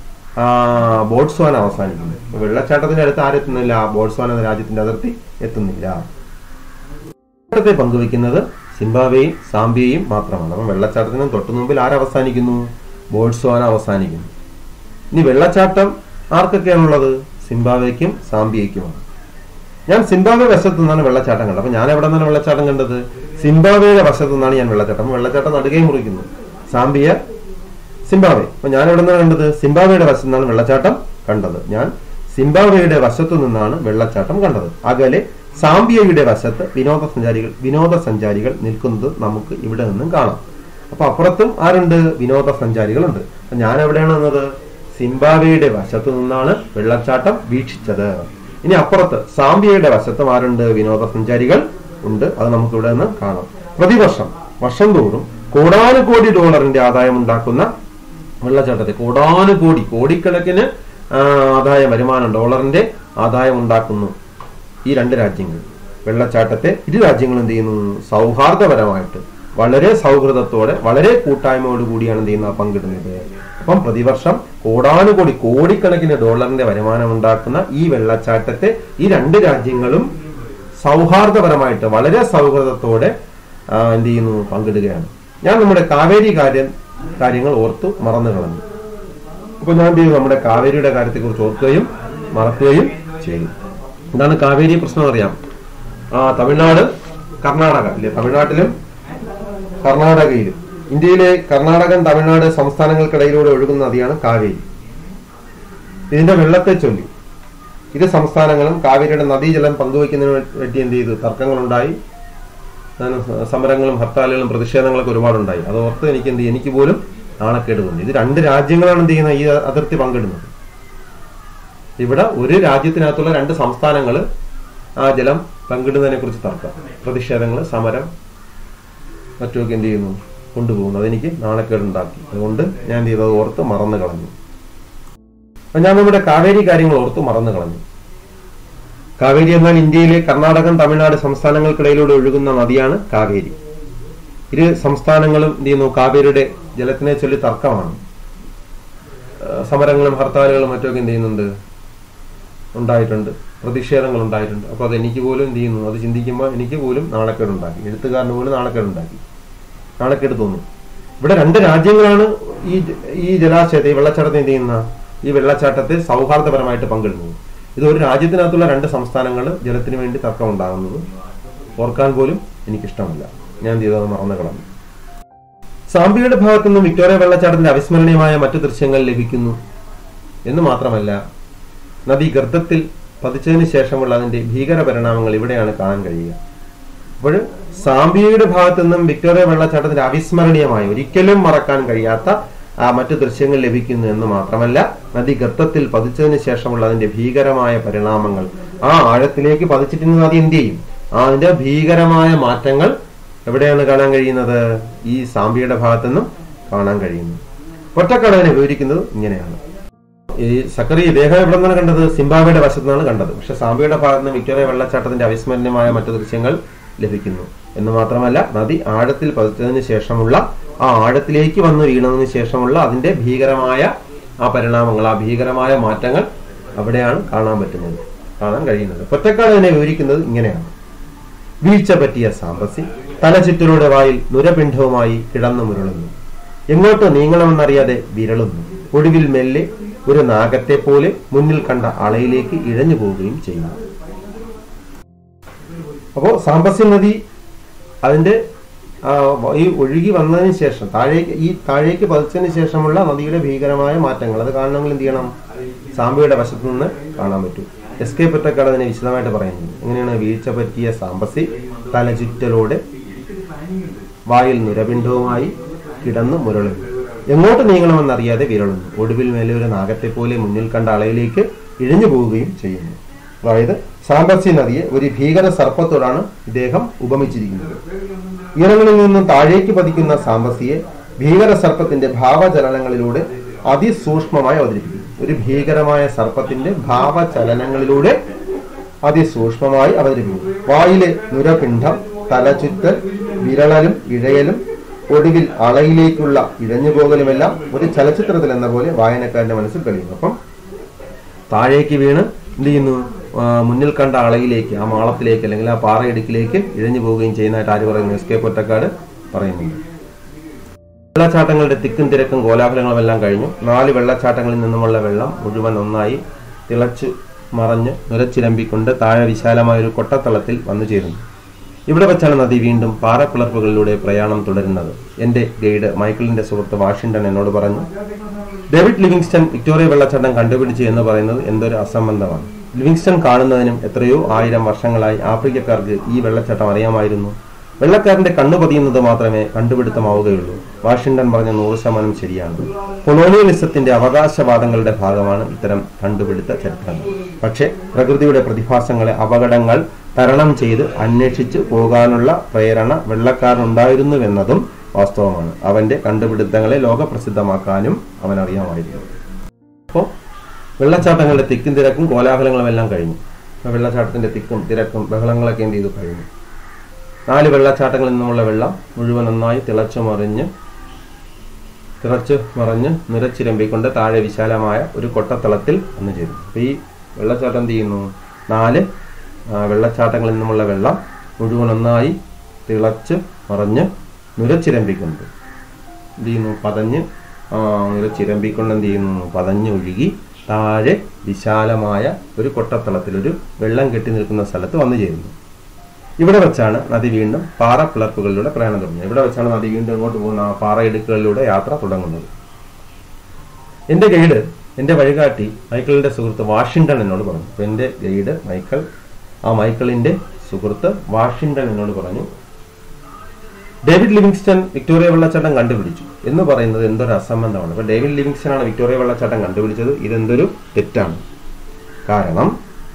ആ ബോട്സ്വാൻ അവസാനിക്കുന്നു അപ്പൊ വെള്ളച്ചാട്ടത്തിന്റെ അടുത്ത് ആരെത്തുന്നില്ല ബോട്സ്വാൻ എന്ന രാജ്യത്തിന്റെ അതിർത്തി എത്തുന്നില്ല വെള്ളച്ചാട്ടത്തെ പങ്കുവെക്കുന്നത് സിംബാബ്വേയും സാംബിയയും മാത്രമാണ് അപ്പം വെള്ളച്ചാട്ടത്തിന് തൊട്ടു മുമ്പിൽ ആരവസാനിക്കുന്നു ബോട്സ്വാന അവസാനിക്കുന്നു ഇനി വെള്ളച്ചാട്ടം ആർക്കൊക്കെയാണുള്ളത് സിംബാബ്വേക്കും സാംബിയയ്ക്കുമാണ് ഞാൻ സിംബാബ്വെ വശത്തു നിന്നാണ് വെള്ളച്ചാട്ടം കണ്ടത് അപ്പൊ ഞാൻ എവിടെ നിന്നാണ് വെള്ളച്ചാട്ടം കണ്ടത് സിംബാബ്വേയുടെ വശത്തു നിന്നാണ് ഞാൻ വെള്ളച്ചാട്ടം അപ്പൊ വെള്ളച്ചാട്ടം നടുകെ മുറിക്കുന്നു സാംബിയ സിംബാബ്വെ അപ്പൊ ഞാൻ എവിടെ നിന്നാണ് കണ്ടത് സിംബാബ്വേയുടെ വശത്തു നിന്നാണ് വെള്ളച്ചാട്ടം കണ്ടത് ഞാൻ സിംബാബ്വേയുടെ വശത്തു നിന്നാണ് വെള്ളച്ചാട്ടം കണ്ടത് അകലെ സാംബിയയുടെ വശത്ത് വിനോദസഞ്ചാരികൾ വിനോദസഞ്ചാരികൾ നിൽക്കുന്നത് നമുക്ക് ഇവിടെ നിന്നും കാണാം അപ്പൊ അപ്പുറത്തും ആരുണ്ട് വിനോദസഞ്ചാരികളുണ്ട് അപ്പൊ ഞാൻ എവിടെയാണ് നിന്നത് സിംബാബ്വേയുടെ വശത്തു നിന്നാണ് വെള്ളച്ചാട്ടം വീക്ഷിച്ചത് ഇനി അപ്പുറത്ത് സാംബിയയുടെ വശത്തും ആരുണ്ട് വിനോദസഞ്ചാരികൾ ഉണ്ട് അത് നമുക്ക് ഇവിടെ നിന്ന് കാണാം പ്രതിവർഷം വർഷം തോറും കോടാനുകോടി ഡോളറിന്റെ ആദായം ഉണ്ടാക്കുന്ന വെള്ളച്ചാട്ടത്തെ കോടാനുകോടി കോടിക്കണക്കിന് ആ, ആദായ വരുമാനം ഡോളറിന്റെ ആദായം ഉണ്ടാക്കുന്നു ഈ രണ്ട് രാജ്യങ്ങൾ വെള്ളച്ചാട്ടത്തെ ഇരു രാജ്യങ്ങളും എന്ത് ചെയ്യുന്നു സൗഹാർദ്ദപരമായിട്ട് വളരെ സൗഹൃദത്തോടെ വളരെ കൂട്ടായ്മയോട് കൂടിയാണ് എന്ത് ചെയ്യുന്നത് പങ്കിടുന്നത് അപ്പം പ്രതിവർഷം കോടാനുകോടി കോടിക്കണക്കിന് ഡോളറിന്റെ വരുമാനം ഉണ്ടാക്കുന്ന ഈ വെള്ളച്ചാട്ടത്തെ ഈ രണ്ട് രാജ്യങ്ങളും സൗഹാർദ്ദപരമായിട്ട് വളരെ സൗഹൃദത്തോടെ ആ, എന്ത് ചെയ്യുന്നു പങ്കിടുകയാണ് ഞാൻ നമ്മുടെ കാവേരി കാര്യം കാര്യങ്ങൾ ഓർത്തു മറന്നു കളഞ്ഞു അപ്പൊ ഞാൻ എന്ത് ചെയ്തു നമ്മുടെ കാവേരിയുടെ കാര്യത്തെ കുറിച്ച് ഓർക്കുകയും മറക്കുകയും ചെയ്തു എന്താണ് കാവേരി പ്രശ്നം അറിയാം ആ തമിഴ്നാട് കർണാടക ഇല്ലേ തമിഴ്നാട്ടിലും കർണാടകയിലും ഇന്ത്യയിലെ കർണാടകം തമിഴ്നാട് സംസ്ഥാനങ്ങൾക്കിടയിലൂടെ ഒഴുകുന്ന നദിയാണ് കാവേരി ഇതിന്റെ വെള്ളത്തെ ചൊല്ലി ഇരു സംസ്ഥാനങ്ങളും കാവേരിയുടെ നദീജലം പങ്കുവയ്ക്കുന്നതിന് വേണ്ടി എന്ത് ചെയ്തു തർക്കങ്ങളുണ്ടായി അങ്ങനെ സ- സമരങ്ങളും ഹർത്താലുകളും പ്രതിഷേധങ്ങളൊക്കെ ഒരുപാടുണ്ടായി അത് ഓർത്ത് എനിക്ക് എന്ത് ചെയ്യും? എനിക്ക് പോലും നാണക്കേട് തോന്നി ഇത് രണ്ട് രാജ്യങ്ങളാണ് എന്ത് ചെയ്യുന്നത് ഈ അതിർത്തി പങ്കിടുന്നത് ഇവിടെ ഒരു രാജ്യത്തിനകത്തുള്ള രണ്ട് സംസ്ഥാനങ്ങൾ ആ ജലം പങ്കിടുന്നതിനെ കുറിച്ച് തർക്കം പ്രതിഷേധങ്ങൾ സമരം മറ്റുമൊക്കെ എന്ത് ചെയ്യുന്നു കൊണ്ടുപോകുന്നു അതെനിക്ക് നാണക്കേടുണ്ടാക്കി അതുകൊണ്ട് ഞാൻ എന്ത് ചെയ്തത് ഓർത്ത് മറന്നു കളഞ്ഞു അപ്പൊ ഞാൻ നമ്മുടെ കാവേരി കാര്യങ്ങൾ ഓർത്ത് മറന്നു കളഞ്ഞു കാവേരി എന്നാൽ ഇന്ത്യയിലെ കർണാടകം തമിഴ്നാട് സംസ്ഥാനങ്ങൾക്കിടയിലൂടെ ഒഴുകുന്ന നദിയാണ് കാവേരി ഇരു സംസ്ഥാനങ്ങളും എന്ത് ചെയ്യുന്നു കാവേരിയുടെ ജലത്തിനെ ചൊല്ലി തർക്കമാണ് ആ, സമരങ്ങളും ഹർത്താലുകളും മറ്റൊക്കെ എന്ത് ചെയ്യുന്നുണ്ട് ഉണ്ടായിട്ടുണ്ട് പ്രതിഷേധങ്ങൾ ഉണ്ടായിട്ടുണ്ട് അപ്പോൾ അത് എനിക്ക് പോലും എന്ത് ചെയ്യുന്നു അത് ചിന്തിക്കുമ്പോൾ എനിക്ക് പോലും നാണക്കേടുണ്ടാക്കി എഴുത്തുകാരന് പോലും നാണക്കേടുണ്ടാക്കി നാണക്കേട് തോന്നും ഇവിടെ രണ്ട് രാജ്യങ്ങളാണ് ഈ ഈ ജലാശയത്തെ ഈ വെള്ളച്ചാട്ടത്തെ എന്ത് ചെയ്യുന്ന ഈ വെള്ളച്ചാട്ടത്തെ സൗഹാർദ്ദപരമായിട്ട് പങ്കിടുന്നത് ഇത് ഒരു രാജ്യത്തിനകത്തുള്ള രണ്ട് സംസ്ഥാനങ്ങൾ ജലത്തിന് വേണ്ടി തർക്കം ഉണ്ടാകുന്നത് ഓർക്കാൻ പോലും എനിക്കിഷ്ടമല്ല ഞാൻ എന്ത് ചെയ്തത് മറന്നു കളഞ്ഞു സാംബിയുടെ ഭാഗത്തു നിന്നും വിക്ടോറിയ വെള്ളച്ചാട്ടത്തിന്റെ അവിസ്മരണീയമായ മറ്റു ദൃശ്യങ്ങൾ ലഭിക്കുന്നു എന്ന് മാത്രമല്ല നദി ഗർത്തത്തിൽ പതിച്ചതിന് ശേഷമുള്ള അതിന്റെ ഭീകര പരിണാമങ്ങൾ ഇവിടെയാണ് കാണാൻ കഴിയുക അപ്പോൾ സാംബിയയുടെ ഭാഗത്തു നിന്നും വിക്ടോറിയ വെള്ളച്ചാട്ടത്തിന്റെ അവിസ്മരണീയമായ ഒരിക്കലും മറക്കാൻ കഴിയാത്ത ആ മറ്റു ദൃശ്യങ്ങൾ ലഭിക്കുന്നു എന്ന് മാത്രമല്ല നദി ഗർത്തത്തിൽ പതിച്ചതിന് ശേഷമുള്ള അതിന്റെ ഭീകരമായ പരിണാമങ്ങൾ ആ ആഴത്തിലേക്ക് പതിച്ചിട്ടുണ്ടെങ്കിൽ നദി എന്ത് ചെയ്യും ആ അതിന്റെ ഭീകരമായ മാറ്റങ്ങൾ എവിടെയാണ് കാണാൻ കഴിയുന്നത് ഈ സാംബിയുടെ ഭാഗത്തു നിന്നും കാണാൻ കഴിയുന്നു ഒറ്റക്കടവിനെ വിവരിക്കുന്നത് ഇങ്ങനെയാണ് ഈ സക്കറി ഇദ്ദേഹം എവിടെ നിന്നാണ് കണ്ടത് സിംബാബയുടെ വശത്തു നിന്നാണ് കണ്ടത് പക്ഷെ സാംബിയുടെ ഭാഗത്ത് നിന്ന് വിക്ടോറിയ വെള്ളച്ചാട്ടത്തിന്റെ അവിസ്മരണീയമായ മറ്റു ദൃശ്യങ്ങൾ ലഭിക്കുന്നു എന്ന് മാത്രമല്ല നദി ആഴത്തിൽ പതിച്ചതിന് ശേഷമുള്ള ആ ആഴത്തിലേക്ക് വന്ന് വീണതിന് ശേഷമുള്ള അതിന്റെ ഭീകരമായ ആ പരിണാമങ്ങൾ ആ ഭീകരമായ മാറ്റങ്ങൾ അവിടെയാണ് കാണാൻ പറ്റുന്നത് കാണാൻ കഴിയുന്നത് പൊറ്റക്കാട് അതിനെ വിവരിക്കുന്നത് ഇങ്ങനെയാണ് വീഴ്ച പറ്റിയ സാമ്പസി തലചുറ്റിലൂടെ വായിൽ നുരപിണ്ഡവുമായി കിടന്നു മുരളുന്നു എങ്ങോട്ട് നീങ്ങണമെന്നറിയാതെ വിരളുന്നു ഒടുവിൽ മെല്ലെ ഒരു നാഗത്തെ പോലെ മുന്നിൽ കണ്ട അളയിലേക്ക് ഇഴഞ്ഞു പോവുകയും ചെയ്യുന്നു അപ്പോ സാമ്പസി നദി അതിന്റെ ആ, ഈ ഒഴുകി വന്നതിന് ശേഷം താഴേക്ക് ഈ താഴേക്ക് പതിച്ചതിന് ശേഷമുള്ള നദിയുടെ ഭീകരമായ മാറ്റങ്ങൾ അത് കാണണമെങ്കിൽ എന്ത് ചെയ്യണം സാമ്പയുടെ വശത്ത് നിന്ന് കാണാൻ പറ്റും എസ് കെ പൊറ്റക്കാട് അതിനെ വിശദമായിട്ട് പറയുന്നത് എങ്ങനെയാണ് വീഴ്ച പറ്റിയ സാമ്പസി തലചുറ്റലോടെ വായിൽ നിരപിണ്ഡവുമായി കിടന്ന് മുരളുന്നു എങ്ങോട്ട് നീങ്ങണമെന്നറിയാതെ വിരളുന്നു ഒടുവിൽ മേലെ ഒരു നാഗത്തെ പോലെ മുന്നിൽ കണ്ട അളയിലേക്ക് ഇഴഞ്ഞു പോവുകയും ചെയ്യുന്നു അതായത് സാമ്പസി നദിയെ ഒരു ഭീകര സർപ്പത്തോടാണ് ഇദ്ദേഹം ഉപമിച്ചിരിക്കുന്നത് ഉയരങ്ങളിൽ നിന്നും താഴേക്ക് പതിക്കുന്ന സാമ്പസിയെ ഭീകര സർപ്പത്തിന്റെ ഭാവചലനങ്ങളിലൂടെ അതിസൂക്ഷ്മമായി അവതരിപ്പിക്കുന്നു ഒരു ഭീകരമായ സർപ്പത്തിന്റെ ഭാവചലനങ്ങളിലൂടെ അതിസൂക്ഷ്മമായി അവതരിപ്പിക്കുന്നു വായിലെ നുരപിണ്ഡം തലചുറ്റൽ വിരളലും ഇഴയലും ഒടുവിൽ അളയിലേക്കുള്ള ഇഴഞ്ഞുപോകലുമെല്ലാം ഒരു ചലച്ചിത്രത്തിൽ എന്ന പോലെ വായനക്കാരന്റെ മനസ്സിൽ കഴിയുന്നു അപ്പം താഴേക്ക് വീണ് എന്ത് ചെയ്യുന്നു ആ, മുന്നിൽ കണ്ട അളയിലേക്ക് ആ മാളത്തിലേക്ക് അല്ലെങ്കിൽ ആ പാറയിടുക്കിലേക്ക് ഇഴഞ്ഞു പോവുകയും ചെയ്യുന്നതായിട്ട് ആര് പറയുന്നു എസ് കെ പൊറ്റക്കാട് പറയുന്നുണ്ട് വെള്ളച്ചാട്ടങ്ങളുടെ തിക്കും തിരക്കും കോലാഹലങ്ങളും എല്ലാം കഴിഞ്ഞു നാല് വെള്ളച്ചാട്ടങ്ങളിൽ നിന്നുമുള്ള വെള്ളം മുഴുവൻ ഒന്നായി തിളച്ചു മറഞ്ഞ് നുരച്ചിരമ്പിക്കൊണ്ട് താഴെ വിശാലമായ ഒരു കൊട്ടത്തളത്തിൽ വന്നു ചേരുന്നു ഇവിടെ വെച്ചാണ് നദി വീണ്ടും പാറപ്പിളർപ്പുകളിലൂടെ പ്രയാണം തുടരുന്നത് എന്റെ ഗൈഡ് മൈക്കിളിന്റെ സുഹൃത്ത് വാഷിംഗ്ടൺ എന്നോട് പറഞ്ഞു ഡേവിഡ് ലിവിങ്സ്റ്റൺ വിക്ടോറിയ വെള്ളച്ചാട്ടം കണ്ടുപിടിച്ചു എന്ന് പറയുന്നത് എന്തൊരു അസംബന്ധമാണ് ലിവിങ്സ്റ്റൺ കാണുന്നതിനും എത്രയോ ആയിരം വർഷങ്ങളായി ആഫ്രിക്കക്കാർക്ക് ഈ വെള്ളച്ചാട്ടം അറിയാമായിരുന്നു വെള്ളക്കാരന്റെ കണ്ണു പതിയുന്നത് മാത്രമേ കണ്ടുപിടുത്തമാവുകയുള്ളൂ വാഷിംഗ്ടൺ പറഞ്ഞ നൂറ് ശതമാനം ശരിയാണ് കൊളോണിയലിസത്തിന്റെ അവകാശവാദങ്ങളുടെ ഭാഗമാണ് ഇത്തരം കണ്ടുപിടുത്ത ചരിത്രങ്ങൾ പക്ഷേ പ്രകൃതിയുടെ പ്രതിഭാസങ്ങളെ അപകടങ്ങൾ തരണം ചെയ്ത് അന്വേഷിച്ച് പോകാനുള്ള പ്രേരണ വെള്ളക്കാരനുണ്ടായിരുന്നുവെന്നതും വാസ്തവമാണ് അവന്റെ കണ്ടുപിടുത്തങ്ങളെ ലോകപ്രസിദ്ധമാക്കാനും അവൻ അറിയാമായിരുന്നു അപ്പോൾ വെള്ളച്ചാട്ടങ്ങളുടെ തിക്കും തിരക്കും കോലാഹലങ്ങളും എല്ലാം കഴിഞ്ഞു അപ്പോൾ വെള്ളച്ചാട്ടത്തിന്റെ തിക്കും തിരക്കും ബഹളങ്ങളൊക്കെ എന്ത് ചെയ്തു കഴിഞ്ഞു നാല് വെള്ളച്ചാട്ടങ്ങളിൽ നിന്നുമുള്ള വെള്ളം മുഴുവൻ നന്നായി തിളച്ചു മറിഞ്ഞ് തിളച്ച് മറിഞ്ഞ് നിറച്ചിരമ്പിക്കൊണ്ട് താഴെ വിശാലമായ ഒരു കൊട്ടത്തളത്തിൽ വന്നു ചേരും അപ്പോൾ ഈ വെള്ളച്ചാട്ടം എന്ത് ചെയ്യുന്നു നാല് ആ, വെള്ളച്ചാട്ടങ്ങളിൽ നിന്നുമുള്ള വെള്ളം മുഴുവൻ ഒന്നായി തിളച്ച് മറിഞ്ഞ് നുരച്ചിരമ്പിക്കൊണ്ട് എന്ത് ചെയ്യുന്നു പതഞ്ഞ് ആ, നുരച്ചിരമ്പിക്കൊണ്ട് എന്ത് ചെയ്യുന്നു പതഞ്ഞ് ഒഴുകി താഴെ വിശാലമായ ഒരു കൊട്ടത്തളത്തിൽ ഒരു വെള്ളം കെട്ടി നിൽക്കുന്ന സ്ഥലത്ത് വന്നു ചേരുന്നു ഇവിടെ വെച്ചാണ് നദി വീണ്ടും പാറ പിളർപ്പുകളിലൂടെ പ്രയാണം തുടങ്ങുന്നത് ഇവിടെ വെച്ചാണ് നദി വീണ്ടും ഇങ്ങോട്ട് പോകുന്ന ആ പാറയിടുക്കുകളിലൂടെ യാത്ര തുടങ്ങുന്നത് എന്റെ ഗൈഡ് എന്റെ വഴികാട്ടി മൈക്കിളിന്റെ സുഹൃത്ത് വാഷിങ്ടൺ എന്നോട് പറഞ്ഞു അപ്പൊ എന്റെ ഗൈഡ് മൈക്കിൾ ആ മൈക്കിളിന്റെ സുഹൃത്ത് വാഷിങ്ടൺ എന്നോട് പറഞ്ഞു ഡേവിഡ് ലിവിങ്സ്റ്റൺ വിക്ടോറിയ വെള്ളച്ചാട്ടം കണ്ടുപിടിച്ചു എന്ന് പറയുന്നത് എന്തൊരു അസംബന്ധമാണ് അപ്പൊ ഡേവിഡ് ലിവിങ്സ്റ്റൺ ആണ് വിക്ടോറിയ വെള്ളച്ചാട്ടം കണ്ടുപിടിച്ചത് ഇതെന്തൊരു തെറ്റാണ് കാരണം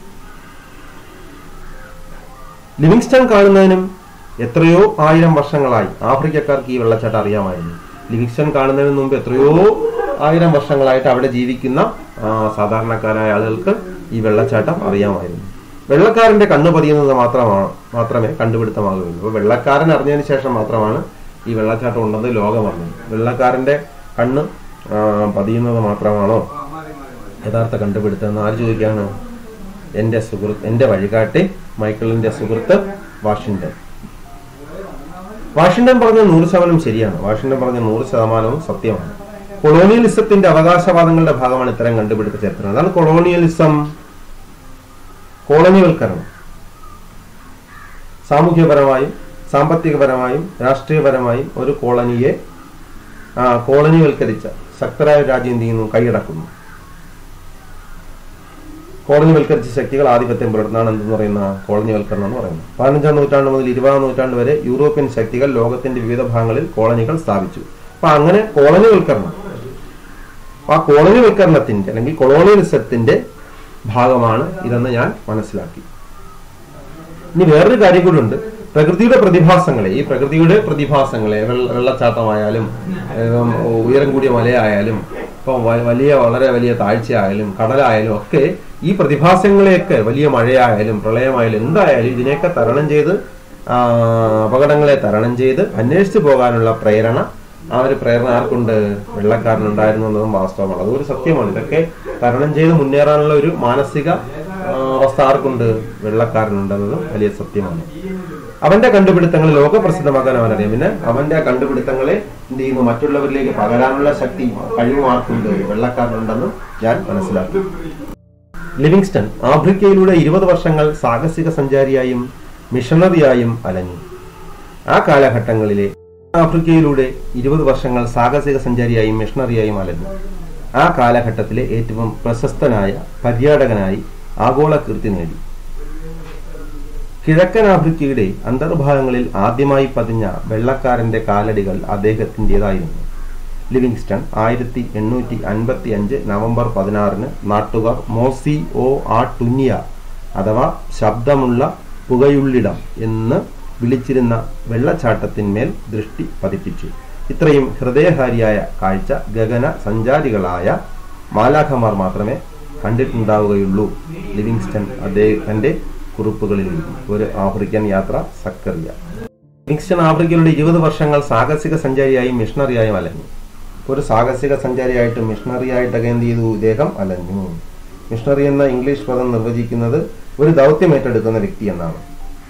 ലിവിങ്സ്റ്റൺ കാണുന്നതിനും എത്രയോ ആയിരം വർഷങ്ങളായി ആഫ്രിക്കക്കാർക്ക് ഈ വെള്ളച്ചാട്ടം അറിയാമായിരുന്നു ലിവിങ്സ്റ്റൺ കാണുന്നതിന് മുമ്പ് എത്രയോ ആയിരം വർഷങ്ങളായിട്ട് അവിടെ ജീവിക്കുന്ന ആ, സാധാരണക്കാരായ ആളുകൾക്ക് ഈ വെള്ളച്ചാട്ടം അറിയാമായിരുന്നു വെള്ളക്കാരന്റെ കണ്ണു പതിയുന്നത് മാത്രമാണ് മാത്രമേ കണ്ടുപിടുത്തമാകുകയുള്ളൂ അപ്പോൾ വെള്ളക്കാരൻ അറിഞ്ഞതിന് ശേഷം മാത്രമാണ് ഈ വെള്ളച്ചാട്ടം ഉണ്ടെന്ന് ലോകം അറിഞ്ഞത് വെള്ളക്കാരന്റെ കണ്ണ് ആ, പതിയുന്നത് മാത്രമാണോ യഥാർത്ഥ കണ്ടുപിടുത്തം എന്ന് ആര് ചോദിക്കാണ് എന്റെ സുഹൃത്ത് എന്റെ വഴികാട്ടി മൈക്കിളിന്റെ സുഹൃത്ത് വാഷിങ്ടൺ വാഷിങ്ടൺ പറഞ്ഞ നൂറ് ശതമാനം ശരിയാണ് വാഷിങ്ടൺ പറഞ്ഞ നൂറ് ശതമാനവും സത്യമാണ് കൊളോണിയലിസത്തിന്റെ അവകാശവാദങ്ങളുടെ ഭാഗമാണ് ഇത്തരം കണ്ടുപിടുത്ത ചരിത്രം അതാണ് കൊളോണിയലിസം കോളനിവൽക്കരണം സാമൂഹ്യപരമായും സാമ്പത്തികപരമായും രാഷ്ട്രീയപരമായും ഒരു കോളനിയെ ആ, കോളനിവൽക്കരിച്ച ശക്തരായ ഒരു രാജ്യം എന്ത് ചെയ്യുന്നു കൈയടക്കുന്നു കോളനിവൽക്കരിച്ച ശക്തികൾ ആധിപത്യം പുലർത്തുന്നതാണ് എന്തെന്ന് പറയുന്ന കോളനിവൽക്കരണം എന്ന് പറയുന്നത് പതിനഞ്ചാം നൂറ്റാണ്ട് മുതൽ ഇരുപതാം നൂറ്റാണ്ട് വരെ യൂറോപ്യൻ ശക്തികൾ ലോകത്തിന്റെ വിവിധ ഭാഗങ്ങളിൽ കോളനികൾ സ്ഥാപിച്ചു അപ്പൊ അങ്ങനെ കോളനിവൽക്കരണം അപ്പൊ ആ കോളനിവൽക്കരണത്തിന്റെ അല്ലെങ്കിൽ കൊളോണിയലിസത്തിന്റെ ഭാഗമാണ് ഇതെന്ന് ഞാൻ മനസ്സിലാക്കി ഇനി വേറൊരു കാര്യം കൂടി ഉണ്ട് പ്രകൃതിയുടെ പ്രതിഭാസങ്ങളെ ഈ പ്രകൃതിയുടെ പ്രതിഭാസങ്ങളെ വെള്ള- വെള്ളച്ചാട്ടമായാലും ഏം, ഉയരം കൂടിയ മലയായാലും ഇപ്പം വ- വലിയ വളരെ വലിയ താഴ്ചയായാലും കടലായാലും ഒക്കെ ഈ പ്രതിഭാസങ്ങളെയൊക്കെ വലിയ മഴയായാലും പ്രളയമായാലും എന്തായാലും ഇതിനെയൊക്കെ തരണം ചെയ്ത് ആ, അപകടങ്ങളെ തരണം ചെയ്ത് അന്വേഷിച്ചു പോകാനുള്ള പ്രേരണ ആ ഒരു പ്രേരണ ആർക്കുണ്ട് വെള്ളക്കാരനുണ്ടായിരുന്നു എന്നതും വാസ്തവമാണ് അതൊരു സത്യമാണ് ഇതൊക്കെ തരണം ചെയ്ത് മുന്നേറാനുള്ള ഒരു മാനസിക ആ, അവസ്ഥ ആർക്കുണ്ട് വെള്ളക്കാരനുണ്ടെന്നതും വലിയ സത്യമാണ് അവന്റെ കണ്ടുപിടുത്തങ്ങൾ ലോകപ്രസിദ്ധമാക്കാൻ അവനറിയാം പിന്നെ അവന്റെ ആ കണ്ടുപിടുത്തങ്ങളെ എന്ത് ചെയ്യുന്നു മറ്റുള്ളവരിലേക്ക് പകരാനുള്ള ശക്തി കഴിവും ആർക്കുണ്ട് വെള്ളക്കാരനുണ്ടെന്നും ഞാൻ മനസ്സിലാക്കി ലിവിങ്സ്റ്റൺ ആഫ്രിക്കയിലൂടെ ഇരുപത് വർഷങ്ങൾ സാഹസിക സഞ്ചാരിയായും മിഷണറിയായും അലഞ്ഞു ആ കാലഘട്ടങ്ങളിലെ ആഫ്രിക്കയിലൂടെ ഇരുപത് വർഷങ്ങൾ സാഹസിക സഞ്ചാരിയായും മിഷണറിയായും അലഞ്ഞു ആ കാലഘട്ടത്തിലെ ഏറ്റവും പ്രശസ്തനായ പര്യാടകനായി ആഗോള കീർത്തി നേടി കിഴക്കൻ ആഫ്രിക്കയുടെ അന്തർഭാഗങ്ങളിൽ ആദ്യമായി പതിഞ്ഞ വെള്ളക്കാരന്റെ കാലടികൾ അദ്ദേഹത്തിൻ്റെതായിരുന്നു ലിവിങ്സ്റ്റൺ ആയിരത്തി എണ്ണൂറ്റി അൻപത്തി അഞ്ച് നവംബർ പതിനാറിന് നാട്ടുകാർ മോസി ഓ ആ ടുന്യ അഥവാ ശബ്ദമുള്ള പുകയുള്ളിടം എന്ന് വിളിച്ചിരുന്ന വെള്ളച്ചാട്ടത്തിന്മേൽ ദൃഷ്ടി പതിപ്പിച്ചു ഇത്രയും ഹൃദയഹാരിയായ കാഴ്ച ഗഗന സഞ്ചാരികളായ മാലാഖമാർ മാത്രമേ കണ്ടിട്ടുണ്ടാവുകയുള്ളൂ ലിവിങ്സ്റ്റൺ അദ്ദേഹത്തിന്റെ കുറിപ്പുകളിൽ എഴുതി ഒരു ആഫ്രിക്കൻ യാത്ര സക്കറിയ ലിവിങ്സ്റ്റൺ ആഫ്രിക്കയിലൂടെ ഇരുപത് വർഷങ്ങൾ സാഹസിക സഞ്ചാരിയായും മിഷണറിയായും അലഞ്ഞു ഒരു സാഹസിക സഞ്ചാരിയായിട്ടും മിഷണറിയായിട്ടൊക്കെ എന്ത് ചെയ്തു ഇദ്ദേഹം അലഞ്ഞു മിഷണറി എന്ന ഇംഗ്ലീഷ് പദം നിർവചിക്കുന്നത് ഒരു ദൗത്യം ഏറ്റെടുക്കുന്ന വ്യക്തി എന്നാണ്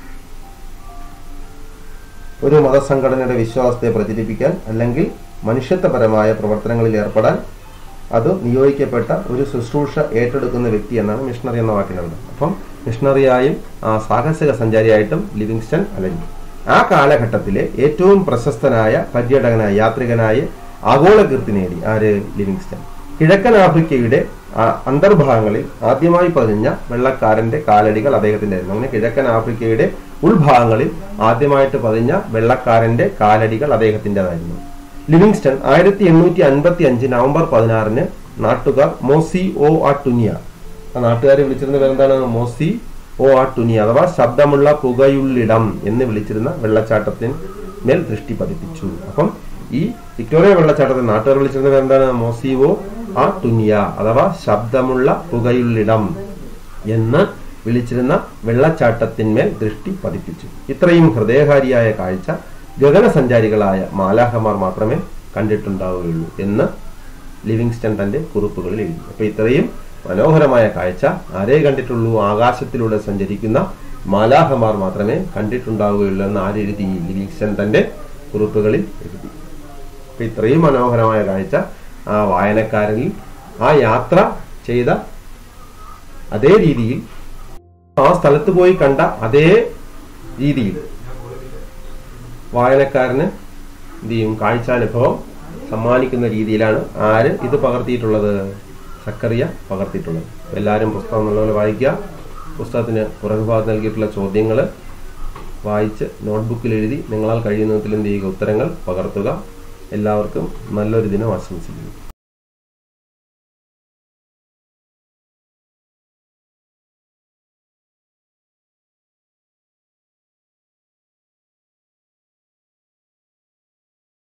ഒരു മതസംഘടനയുടെ വിശ്വാസത്തെ പ്രചരിപ്പിക്കാൻ അല്ലെങ്കിൽ മനുഷ്യത്വപരമായ പ്രവർത്തനങ്ങളിൽ ഏർപ്പെടാൻ അത് നിയോഗിക്കപ്പെട്ട ഒരു ശുശ്രൂഷ ഏറ്റെടുക്കുന്ന വ്യക്തി എന്നാണ് മിഷണറി എന്ന വാക്കിനുള്ളത് അപ്പം മിഷണറിയായും ആ, സാഹസിക സഞ്ചാരിയായിട്ടും ലിവിങ്സ്റ്റൺ അലഞ്ഞു ആ കാലഘട്ടത്തിലെ ഏറ്റവും പ്രശസ്തനായ പര്യടകനായ യാത്രികനായ ആഗോള കീർത്തി നേടി ആര് ലിവിങ്സ്റ്റൺ കിഴക്കൻ ആഫ്രിക്കയുടെ ആ, അന്തർഭാഗങ്ങളിൽ ആദ്യമായി പതിഞ്ഞ വെള്ളക്കാരന്റെ കാലടികൾ അദ്ദേഹത്തിന്റെ ആയിരുന്നു അങ്ങനെ കിഴക്കൻ ആഫ്രിക്കയുടെ ഉൾഭാഗങ്ങളിൽ ആദ്യമായിട്ട് പതിഞ്ഞ വെള്ളക്കാരന്റെ കാലടികൾ അദ്ദേഹത്തിൻ്റെതായിരുന്നു ലിവിങ്സ്റ്റൺ ആയിരത്തി എണ്ണൂറ്റി അൻപത്തി അഞ്ച് നവംബർ പതിനാറിന് നാട്ടുകാർ മോസി ഓ ആ ടുനിയ ആ നാട്ടുകാരെ വിളിച്ചിരുന്ന പേരെന്താണ് മോസി ഓ ആ ടുനിയ അഥവാ ശബ്ദമുള്ള പുകയുള്ളിടം എന്ന് വിളിച്ചിരുന്ന വെള്ളച്ചാട്ടത്തിന് മേൽ ദൃഷ്ടി പതിപ്പിച്ചു അപ്പം ഈ വിക്ടോറിയ വെള്ളച്ചാട്ടത്തെ നാട്ടുകാർ വിളിച്ചിരുന്ന പേരെന്താണ് മോസി ഓ ആ ടുനിയ അഥവാ ശബ്ദമുള്ള പുകയുള്ളിടം എന്ന് വിളിച്ചിരുന്ന വെള്ളച്ചാട്ടത്തിന്മേൽ ദൃഷ്ടി പതിപ്പിച്ചു ഇത്രയും ഹൃദയഹാരിയായ കാഴ്ച ഗഗനസഞ്ചാരികളായ മാലാഹമാർ മാത്രമേ കണ്ടിട്ടുണ്ടാവുകയുള്ളൂ എന്ന് ലിവിങ്സ്റ്റൺ തന്റെ കുറിപ്പുകളിൽ എഴുതി അപ്പൊ ഇത്രയും മനോഹരമായ കാഴ്ച ആരേ കണ്ടിട്ടുള്ളൂ ആകാശത്തിലൂടെ സഞ്ചരിക്കുന്ന മാലാഹമാർ മാത്രമേ കണ്ടിട്ടുണ്ടാവുകയുള്ളൂ എന്ന് ആരെഴുതി ലിവിങ്സ്റ്റൺ തന്റെ കുറിപ്പുകളിൽ എഴുതി അപ്പൊ ഇത്രയും മനോഹരമായ കാഴ്ച ആ വായനക്കാരനിൽ ആ യാത്ര ചെയ്ത അതേ രീതിയിൽ ആ സ്ഥലത്ത് പോയി കണ്ട അതേ രീതിയിൽ വായനക്കാരന് എന്ത് ചെയ്യും കാഴ്ചാനുഭവം സമ്മാനിക്കുന്ന രീതിയിലാണ് ആര് ഇത് പകർത്തിയിട്ടുള്ളത് സക്കറിയ പകർത്തിയിട്ടുള്ളത് എല്ലാവരും പുസ്തകം നല്ലപോലെ വായിക്കുക പുസ്തകത്തിന് പുറകുഭാഗത്ത് നൽകിയിട്ടുള്ള ചോദ്യങ്ങൾ വായിച്ച് നോട്ട്ബുക്കിൽ എഴുതി നിങ്ങളാൽ കഴിയുന്നതിൽ എന്ത് ചെയ്യുക ഉത്തരങ്ങൾ പകർത്തുക എല്ലാവർക്കും നല്ലൊരു ദിനം ആശംസിക്കുന്നു